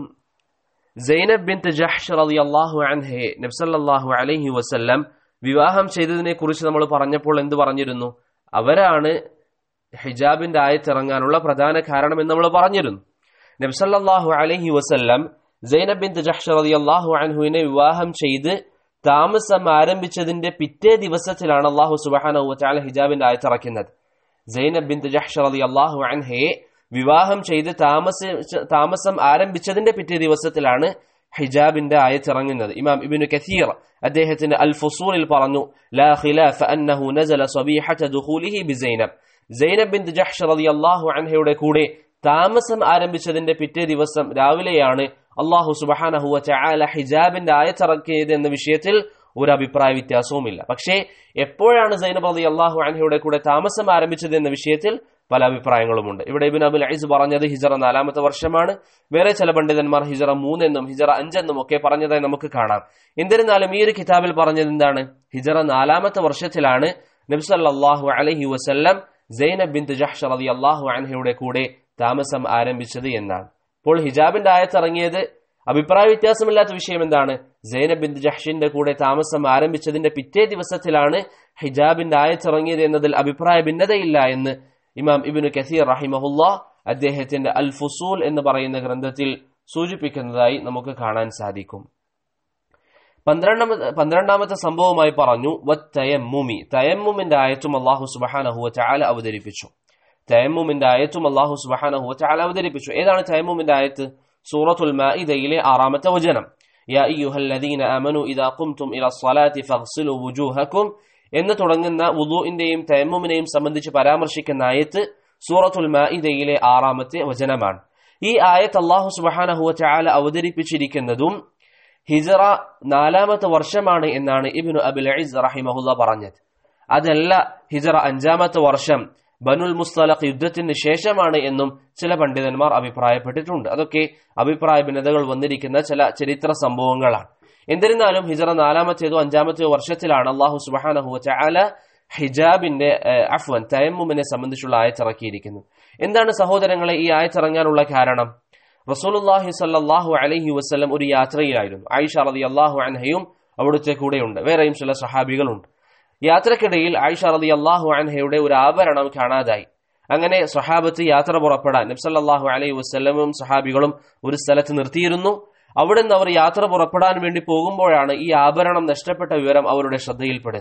[SPEAKER 1] സൈനബ് ബിൻ ജഹ്ഷ് റളിയല്ലാഹു അൻഹയെ നബ്സല്ലാഹു അലൈഹി വസല്ലം വിവാഹം ചെയ്തതിനെ കുറിച്ച് നമ്മൾ പറഞ്ഞപ്പോൾ എന്ത് പറഞ്ഞിരുന്നു അവരാണ് ഹിജാബിന്റെ ആയത്തിറങ്ങാനുള്ള പ്രധാന കാരണം എന്ന് നമ്മൾ പറഞ്ഞിരുന്നു നബ്സല്ലാഹു അലൈഹി വസല്ലം സൈനബ് ബിൻ ജഹ്ഷ് റളിയല്ലാഹു അൻഹുവിനെ വിവാഹം ചെയ്ത് താമസം ആരംഭിച്ചതിന്റെ പിറ്റേ ദിവസത്തിലാണ് അള്ളാഹു സുബാന ഹിജാബിന്റെ ആയത്തിറക്കുന്നത് സൈനബ് ബിൻ ജഹ്ഷ് റളിയല്ലാഹു അൻഹയെ വിവാഹം ചെയ്ത് താമസ താമസം ആരംഭിച്ചതിന്റെ പിറ്റേ ദിവസത്തിലാണ് ഹിജാബിന്റെ ആയത്തിറങ്ങുന്നത് ഇമാം ഇബിനു കസീർ അദ്ദേഹത്തിന്റെ അൽ ഫുസൂലിൽ പറഞ്ഞു ലാ ഖിലാഫ അന്നഹു നസല സബീഹത ദുഖൂലിഹി ബിസൈനബ് സൈനബ് ബിൻ ജഹ്ഷ് റളിയല്ലാഹു അൻഹയുടെ കൂടെ താമസം ആരംഭിച്ചതിന്റെ പിറ്റേ ദിവസം രാവിലെയാണ് അള്ളാഹു സുബഹാനഹു വചആല ഹിജാബിന്റെ ആയത്തിറക്കിയത് എന്ന വിഷയത്തിൽ ഒരു അഭിപ്രായ വ്യത്യാസവുമില്ല പക്ഷേ എപ്പോഴാണ് സൈനബ് റളി അള്ളാഹു അൻഹയുടെ കൂടെ താമസം ആരംഭിച്ചത് എന്ന വിഷയത്തിൽ പല അഭിപ്രായങ്ങളുമുണ്ട് ഇവിടെ ഇബിൻ അബുൽ ഐസ് പറഞ്ഞത് ഹിജറ നാലാമത്തെ വർഷമാണ് വേറെ ചില പണ്ഡിതന്മാർ ഹിജറ മൂന്നെന്നും ഹിജറ അഞ്ചെന്നും ഒക്കെ പറഞ്ഞതായി നമുക്ക് കാണാം എന്നിരുന്നാലും ഈ ഒരു കിതാബിൽ പറഞ്ഞത് എന്താണ് ഹിജറ നാലാമത്തെ വർഷത്തിലാണ് നബ്സല്ലാഹു അലഹി വസല്ലം സൈനബ് ബിൻ ജഹ്ഷ റതി അള്ളാഹു അൻഹയുടെ കൂടെ താമസം ആരംഭിച്ചത് എന്നാണ് ഇപ്പോൾ ഹിജാബിന്റെ ആയത്തിറങ്ങിയത് അഭിപ്രായ വ്യത്യാസമില്ലാത്ത വിഷയം എന്താണ് സൈനബ് ബിൻ ജഹ്ഷിന്റെ കൂടെ താമസം ആരംഭിച്ചതിന്റെ പിറ്റേ ദിവസത്തിലാണ് ഹിജാബിന്റെ ആയത്തിറങ്ങിയത് എന്നതിൽ അഭിപ്രായ ഭിന്നതയില്ല എന്ന് ഇമാം ഇബിനു കസീർ റഹിമഹുല്ല അദ്ദേഹത്തിന്റെ അൽ ഫുസൂൽ എന്ന് പറയുന്ന ഗ്രന്ഥത്തിൽ സൂചിപ്പിക്കുന്നതായി നമുക്ക് കാണാൻ സാധിക്കും പന്ത്രണ്ടാമത്തെ പന്ത്രണ്ടാമത്തെ സംഭവമായി പറഞ്ഞു തയമ്മുമി തയമ്മുമിന്റെ ആയത്തും അള്ളാഹു സുബഹാനഹുവ ചാല അവതരിപ്പിച്ചു തയമ്മുമിന്റെ ആയത്തും അള്ളാഹു സുബഹാനഹുവ ചാല അവതരിപ്പിച്ചു ഏതാണ് തയമ്മുമിന്റെ ആയത്ത് സൂറത്തുൽ മാഇദയിലെ ആറാമത്തെ വചനം യാ അയ്യുഹല്ലദീന ആമനു ഇദാ ഖുംതും ഇല സ്വലാത്തി ഫഗ്സിലു വുജൂഹക്കും എന്ന് തുടങ്ങുന്ന വുദുവിന്റെയും തയമ്മുമിനെയും സംബന്ധിച്ച് പരാമർശിക്കുന്ന ആയത്ത് സൂറത്തുൽ മാഇദയിലെ ആറാമത്തെ വചനമാണ് ഈ ആയത്ത് അള്ളാഹു സുബഹാനഹുവ ചാല അവതരിപ്പിച്ചിരിക്കുന്നതും ഹിജറ നാലാമത്തെ വർഷമാണ് എന്നാണ് ഇബിനു അബുൽ അയിസ് റഹിമഹുല്ല പറഞ്ഞത് അതല്ല ഹിജറ അഞ്ചാമത്തെ വർഷം ബനുൽ മുസ്തലഖ് യുദ്ധത്തിന് ശേഷമാണ് എന്നും ചില പണ്ഡിതന്മാർ അഭിപ്രായപ്പെട്ടിട്ടുണ്ട് അതൊക്കെ അഭിപ്രായ ഭിന്നതകൾ വന്നിരിക്കുന്ന ചില ചരിത്ര സംഭവങ്ങളാണ് എന്നിരുന്നാലും ഹിജറ നാലാമത്തേതോ അഞ്ചാമത്തേതോ വർഷത്തിലാണ് അള്ളാഹു സുബാനഹു ചാല ഹിജാബിന്റെ അഫ്വൻ തയമ്മുമിനെ സംബന്ധിച്ചുള്ള ആയത്തിറക്കിയിരിക്കുന്നത് എന്താണ് സഹോദരങ്ങളെ ഈ ആയത്തിറങ്ങാനുള്ള കാരണം റസൂലുല്ലാഹി സല്ലാഹു അലഹി വസ്ലം ഒരു യാത്രയിലായിരുന്നു ആയിഷ റതി അള്ളാഹു അൻഹയും അവിടുത്തെ കൂടെയുണ്ട് വേറെയും ചില സഹാബികളുണ്ട് യാത്രക്കിടയിൽ ആയിഷ റതി അള്ളാഹു അൻഹയുടെ ഒരു ആഭരണം കാണാതായി അങ്ങനെ സഹാബത്ത് യാത്ര പുറപ്പെടാൻ നബ്സല്ലാഹു അലൈഹി വസ്ലമും സഹാബികളും ഒരു സ്ഥലത്ത് നിർത്തിയിരുന്നു അവിടെ നിന്ന് അവർ യാത്ര പുറപ്പെടാൻ വേണ്ടി പോകുമ്പോഴാണ് ഈ ആഭരണം നഷ്ടപ്പെട്ട വിവരം അവരുടെ ശ്രദ്ധയിൽപ്പെടുന്നത്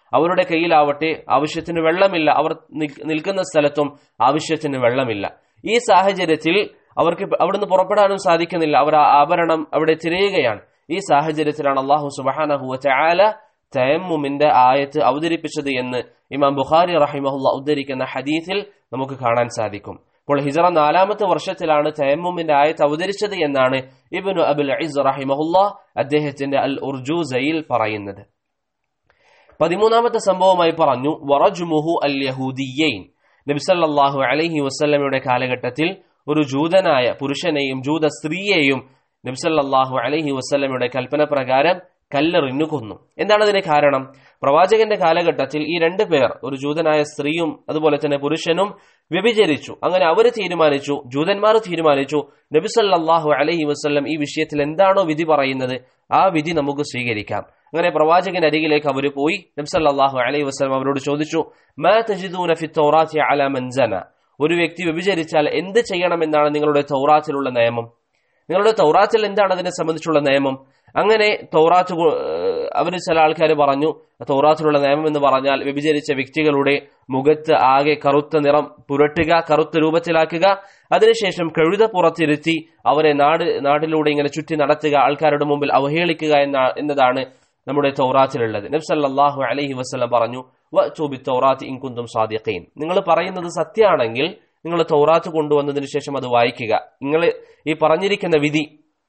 [SPEAKER 1] അവരുടെ കയ്യിലാവട്ടെ ആവശ്യത്തിന് വെള്ളമില്ല അവർ നിൽ- നിൽക്കുന്ന സ്ഥലത്തും ആവശ്യത്തിന് വെള്ളമില്ല ഈ സാഹചര്യത്തിൽ അവർക്ക് അവിടുന്ന് പുറപ്പെടാനും സാധിക്കുന്നില്ല അവർ ആ ആഭരണം അവിടെ തിരയുകയാണ് ഈ സാഹചര്യത്തിലാണ് അള്ളാഹു സുബാനഹുവ ചാല തയമ്മുമിന്റെ ആയത്ത് അവതരിപ്പിച്ചത് എന്ന് ഇമാം ബുഖാരി റഹിമഹുല്ല ഉദ്ധരിക്കുന്ന ഹദീസിൽ നമുക്ക് കാണാൻ സാധിക്കും അപ്പോൾ ഹിജറ നാലാമത്തെ വർഷത്തിലാണ് തയമ്മുമിന്റെ ആയത്ത് അവതരിച്ചത് എന്നാണ് ഇബ്നു അബുൽ ഇസ് റഹിമഹുല്ല അദ്ദേഹത്തിന്റെ അൽ ഉർജൂസയിൽ പറയുന്നത് പതിമൂന്നാമത്തെ സംഭവമായി പറഞ്ഞു വറജുമുഹു അൽ യഹൂദിയൈൻ നബിസല്ലാഹു അലൈഹി വസ്ല്ലമയുടെ കാലഘട്ടത്തിൽ ഒരു ജൂതനായ പുരുഷനെയും ജൂത സ്ത്രീയെയും നബിസല്ലാഹു അലൈഹി വസ്ല്ലമയുടെ കൽപ്പന പ്രകാരം കല്ലെറിഞ്ഞു കൊന്നു എന്താണ് അതിന് കാരണം പ്രവാചകന്റെ കാലഘട്ടത്തിൽ ഈ രണ്ടു പേർ ഒരു ജൂതനായ സ്ത്രീയും അതുപോലെ തന്നെ പുരുഷനും വ്യഭിചരിച്ചു അങ്ങനെ അവർ തീരുമാനിച്ചു ജൂതന്മാർ തീരുമാനിച്ചു നബിസല്ലാഹു അലൈഹി വസ്ല്ലം ഈ വിഷയത്തിൽ എന്താണോ വിധി പറയുന്നത് ആ വിധി നമുക്ക് സ്വീകരിക്കാം അങ്ങനെ പ്രവാചകൻ അരികിലേക്ക് അവർ പോയി നബ്സല്ലാഹു അലൈഹി വസ്ലം അവരോട് ചോദിച്ചു മാ തജിദൂന ഫി തൗറാത്തി അല മൻസന ഒരു വ്യക്തി വ്യഭിചരിച്ചാൽ എന്ത് ചെയ്യണമെന്നാണ് നിങ്ങളുടെ തൗറാത്തിലുള്ള നിയമം നിങ്ങളുടെ തൗറാത്തിൽ എന്താണ് അതിനെ സംബന്ധിച്ചുള്ള നിയമം അങ്ങനെ തൗറാത്ത് അവർ ചില ആൾക്കാർ പറഞ്ഞു തൗറാത്തിലുള്ള നിയമം എന്ന് പറഞ്ഞാൽ വ്യഭിചരിച്ച വ്യക്തികളുടെ മുഖത്ത് ആകെ കറുത്ത നിറം പുരട്ടുക കറുത്ത രൂപത്തിലാക്കുക അതിനുശേഷം കഴുത പുറത്തിരുത്തി അവരെ നാട് നാട്ടിലൂടെ ഇങ്ങനെ ചുറ്റി നടത്തുക ആൾക്കാരുടെ മുമ്പിൽ അവഹേളിക്കുക എന്ന എന്നതാണ് നമ്മുടെ തൗറാത്തിലുള്ളത് നബ്സല്ലാഹു അലൈഹി വസ്ലം പറഞ്ഞു വി തൗറാത്ത് ഇൻകുന്തും സാദിഖീൻ നിങ്ങൾ പറയുന്നത് സത്യമാണെങ്കിൽ നിങ്ങൾ തൗറാത്ത് കൊണ്ടുവന്നതിന് ശേഷം അത് വായിക്കുക നിങ്ങൾ ഈ പറഞ്ഞിരിക്കുന്ന വിധി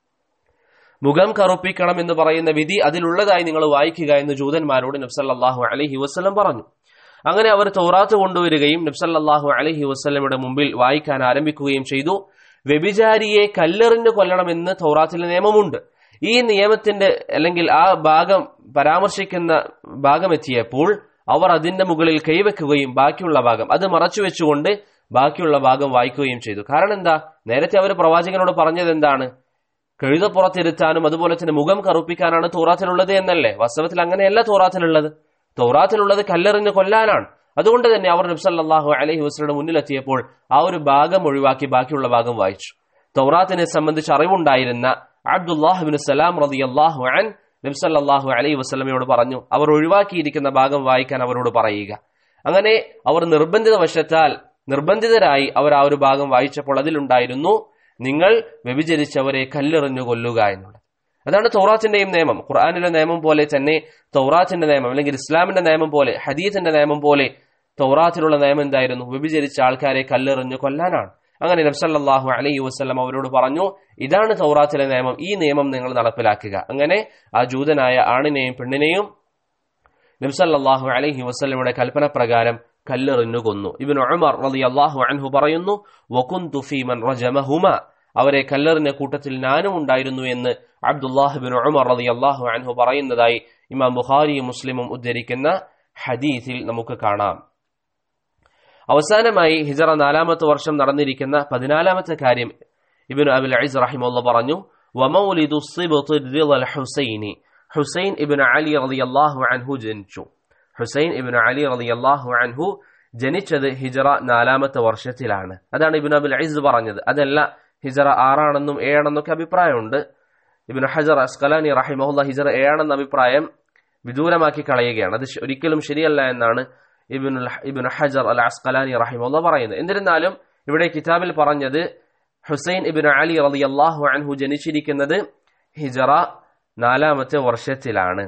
[SPEAKER 1] മുഖം കറുപ്പിക്കണം എന്ന് പറയുന്ന വിധി അതിലുള്ളതായി നിങ്ങൾ വായിക്കുക എന്ന് ജൂതന്മാരോട് നബ്സല്ലാഹു അലഹി വസ്ലം പറഞ്ഞു അങ്ങനെ അവർ തൗറാത്ത് കൊണ്ടുവരികയും നബ്സല്ലാഹു അലഹി വസ്ലമയുടെ മുമ്പിൽ വായിക്കാൻ ആരംഭിക്കുകയും ചെയ്തു വ്യഭിചാരിയെ കല്ലെറിഞ്ഞു കൊല്ലണമെന്ന് തൗറാത്തിലെ നിയമമുണ്ട് ഈ നിയമത്തിന്റെ അല്ലെങ്കിൽ ആ ഭാഗം പരാമർശിക്കുന്ന ഭാഗം എത്തിയപ്പോൾ അവർ അതിന്റെ മുകളിൽ കൈവെക്കുകയും ബാക്കിയുള്ള ഭാഗം അത് മറച്ചു വെച്ചുകൊണ്ട് ബാക്കിയുള്ള ഭാഗം വായിക്കുകയും ചെയ്തു കാരണം എന്താ നേരത്തെ അവർ പ്രവാചകനോട് പറഞ്ഞത് എന്താണ് കഴുതപ്പുറത്തിരുത്താനും അതുപോലെ തന്നെ മുഖം കറുപ്പിക്കാനാണ് തോറാത്തിലുള്ളത് എന്നല്ലേ വാസ്തവത്തിൽ അങ്ങനെയല്ല തോറാത്തിലുള്ളത് തോറാത്തിലുള്ളത് കല്ലെറിഞ്ഞ് കൊല്ലാനാണ് അതുകൊണ്ട് തന്നെ അവർ നബ്സല്ലാഹു അലഹി വസ്ലയുടെ മുന്നിലെത്തിയപ്പോൾ ആ ഒരു ഭാഗം ഒഴിവാക്കി ബാക്കിയുള്ള ഭാഗം വായിച്ചു തൗറാത്തിനെ സംബന്ധിച്ച് അറിവുണ്ടായിരുന്ന അബ്ദുല്ലാഹുബിൻ സലാം റതി അള്ളാഹു അൻ നബ്സല്ലാഹു അലൈഹി വസ്ലമയോട് പറഞ്ഞു അവർ ഒഴിവാക്കിയിരിക്കുന്ന ഭാഗം വായിക്കാൻ അവരോട് പറയുക അങ്ങനെ അവർ നിർബന്ധിത വശത്താൽ നിർബന്ധിതരായി അവർ ആ ഒരു ഭാഗം വായിച്ചപ്പോൾ അതിലുണ്ടായിരുന്നു നിങ്ങൾ വ്യഭിചരിച്ചവരെ കല്ലെറിഞ്ഞു കൊല്ലുക എന്നുള്ളത് അതാണ് തൗറാത്തിന്റെയും നിയമം ഖുർആാനിലെ നിയമം പോലെ തന്നെ തൗറാത്തിന്റെ നിയമം അല്ലെങ്കിൽ ഇസ്ലാമിന്റെ നിയമം പോലെ ഹദീത്തിന്റെ നിയമം പോലെ തൗറാത്തിലുള്ള നിയമം എന്തായിരുന്നു വ്യഭിചരിച്ച ആൾക്കാരെ കല്ലെറിഞ്ഞു കൊല്ലാനാണ് അങ്ങനെ നബ്സല്ലാഹു അലൈഹി വസ്ലം അവരോട് പറഞ്ഞു ഇതാണ് തൗറാത്തിലെ നിയമം ഈ നിയമം നിങ്ങൾ നടപ്പിലാക്കുക അങ്ങനെ ആ ജൂതനായ ആണിനെയും പെണ്ണിനെയും നബ്സല്ലാഹു അലൈഹി വസ്ലമയുടെ കൽപ്പന പ്രകാരം കല്ലെറിഞ്ഞു കൊന്നു ഇബിൻ ഉമർ റളി അള്ളാഹു അൻഹു പറയുന്നു വകുന്തു ഫീമൻ റജമഹുമ അവരെ കല്ലെറിഞ്ഞ കൂട്ടത്തിൽ ഞാനും ഉണ്ടായിരുന്നു എന്ന് അബ്ദുല്ലാഹിബിൻ ഉമർ റളി അള്ളാഹു അൻഹു പറയുന്നതായി ഇമാം ബുഖാരിയും മുസ്ലിമും ഉദ്ധരിക്കുന്ന ഹദീസിൽ നമുക്ക് കാണാം അവസാനമായി ഹിജറ നാലാമത്തെ വർഷം നടന്നിരിക്കുന്ന പതിനാലാമത്തെ കാര്യം ഇബിൻ അബുൽ അയിസ് റഹിമുള്ള പറഞ്ഞു വമൗലിദു ഹുസൈനി ഹുസൈൻ ഇബിൻ അലി റളിയല്ലാഹു അൻഹു ജനിച്ചു ഹുസൈൻ ഇബിൻ അലി റളിയല്ലാഹു അൻഹു ജനിച്ചത് ഹിജറ നാലാമത്തെ വർഷത്തിലാണ് അതാണ് ഇബിൻ അബുൽ അയിസ് പറഞ്ഞത് അതല്ല ഹിജറ ആറാണെന്നും ഏഴാണെന്നൊക്കെ അഭിപ്രായമുണ്ട് ഇബിൻ ഹജർ അസ്കലാനി റഹിമഹുല്ല ഹിജറ ഏഴാണെന്ന അഭിപ്രായം വിദൂരമാക്കി കളയുകയാണ് അത് ഒരിക്കലും ശരിയല്ല എന്നാണ് ഇബിൻ ഇബിൻ ഹജർ അൽ അസ്കലാനി റഹിമുള്ള പറയുന്നത് എന്നിരുന്നാലും ഇവിടെ കിതാബിൽ പറഞ്ഞത് ഹുസൈൻ ഇബിൻ അലി റലി അള്ളാഹു അൻഹു ജനിച്ചിരിക്കുന്നത് ഹിജറ നാലാമത്തെ വർഷത്തിലാണ്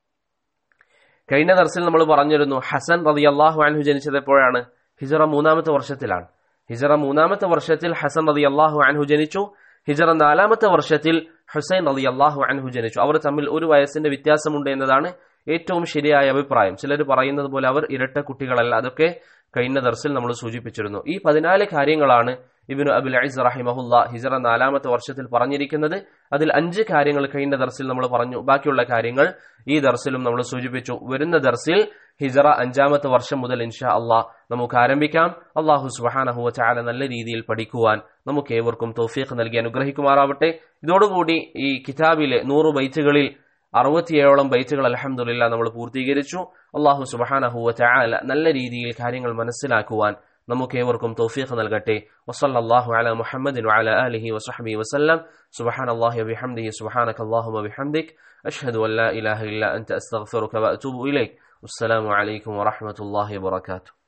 [SPEAKER 1] കഴിഞ്ഞ ദർസിൽ നമ്മൾ പറഞ്ഞിരുന്നു ഹസൻ റതി അള്ളാഹു അൻഹു ജനിച്ചത് എപ്പോഴാണ് ഹിജറ മൂന്നാമത്തെ വർഷത്തിലാണ് ഹിജറ മൂന്നാമത്തെ വർഷത്തിൽ ഹസൻ റതി അള്ളാഹു അൻഹു ജനിച്ചു ഹിജറ നാലാമത്തെ വർഷത്തിൽ ഹുസൈൻ റതി അള്ളാഹു അൻഹു ജനിച്ചു അവർ തമ്മിൽ ഒരു വയസ്സിന്റെ വ്യത്യാസമുണ്ട് എന്നതാണ് ഏറ്റവും ശരിയായ അഭിപ്രായം ചിലർ പറയുന്നത് പോലെ അവർ ഇരട്ട കുട്ടികളല്ല അതൊക്കെ കഴിഞ്ഞ ദർസിൽ നമ്മൾ സൂചിപ്പിച്ചിരുന്നു ഈ പതിനാല് കാര്യങ്ങളാണ് ഇബിനു അബുൽ അയിസ് റഹിമഹുല്ല ഹിജറ നാലാമത്തെ വർഷത്തിൽ പറഞ്ഞിരിക്കുന്നത് അതിൽ അഞ്ച് കാര്യങ്ങൾ കഴിഞ്ഞ ദർസിൽ നമ്മൾ പറഞ്ഞു ബാക്കിയുള്ള കാര്യങ്ങൾ ഈ ദർസിലും നമ്മൾ സൂചിപ്പിച്ചു വരുന്ന ദർസിൽ ഹിജറ അഞ്ചാമത്തെ വർഷം മുതൽ ഇൻഷാ അള്ളാഹ് നമുക്ക് ആരംഭിക്കാം അള്ളാഹു സുബാനഹുവ ചാല നല്ല രീതിയിൽ പഠിക്കുവാൻ നമുക്ക് ഏവർക്കും തൗഫീഖ് നൽകി അനുഗ്രഹിക്കുമാറാവട്ടെ ഇതോടുകൂടി ഈ കിതാബിലെ നൂറ് ബൈറ്റുകളിൽ അറുപത്തിയേഴോളം ബൈറ്റുകൾ അലഹമുല്ല നമ്മൾ പൂർത്തീകരിച്ചു അള്ളാഹു സുബാനഹുവ ചാല നല്ല രീതിയിൽ കാര്യങ്ങൾ മനസ്സിലാക്കുവാൻ നമുക്ക് ഏവർക്കും തൗഫീഖ് നൽകട്ടെ വസല്ലല്ലാഹു അല മുഹമ്മദിൻ വഅല ആലിഹി വസഹ്ബിഹി വസല്ലം സുബ്ഹാനല്ലാഹി വബിഹംദിഹി സുബ്ഹാനക അല്ലാഹുമ്മ ബിഹംദിക് അഷ്ഹദു അൻ ലാ ഇലാഹ ഇല്ല അൻത അസ്തഗ്ഫിറുക വഅതൂബു ഇലൈക് അസ്സലാമു അലൈക്കും വറഹമത്തല്ലാഹി വാത്തു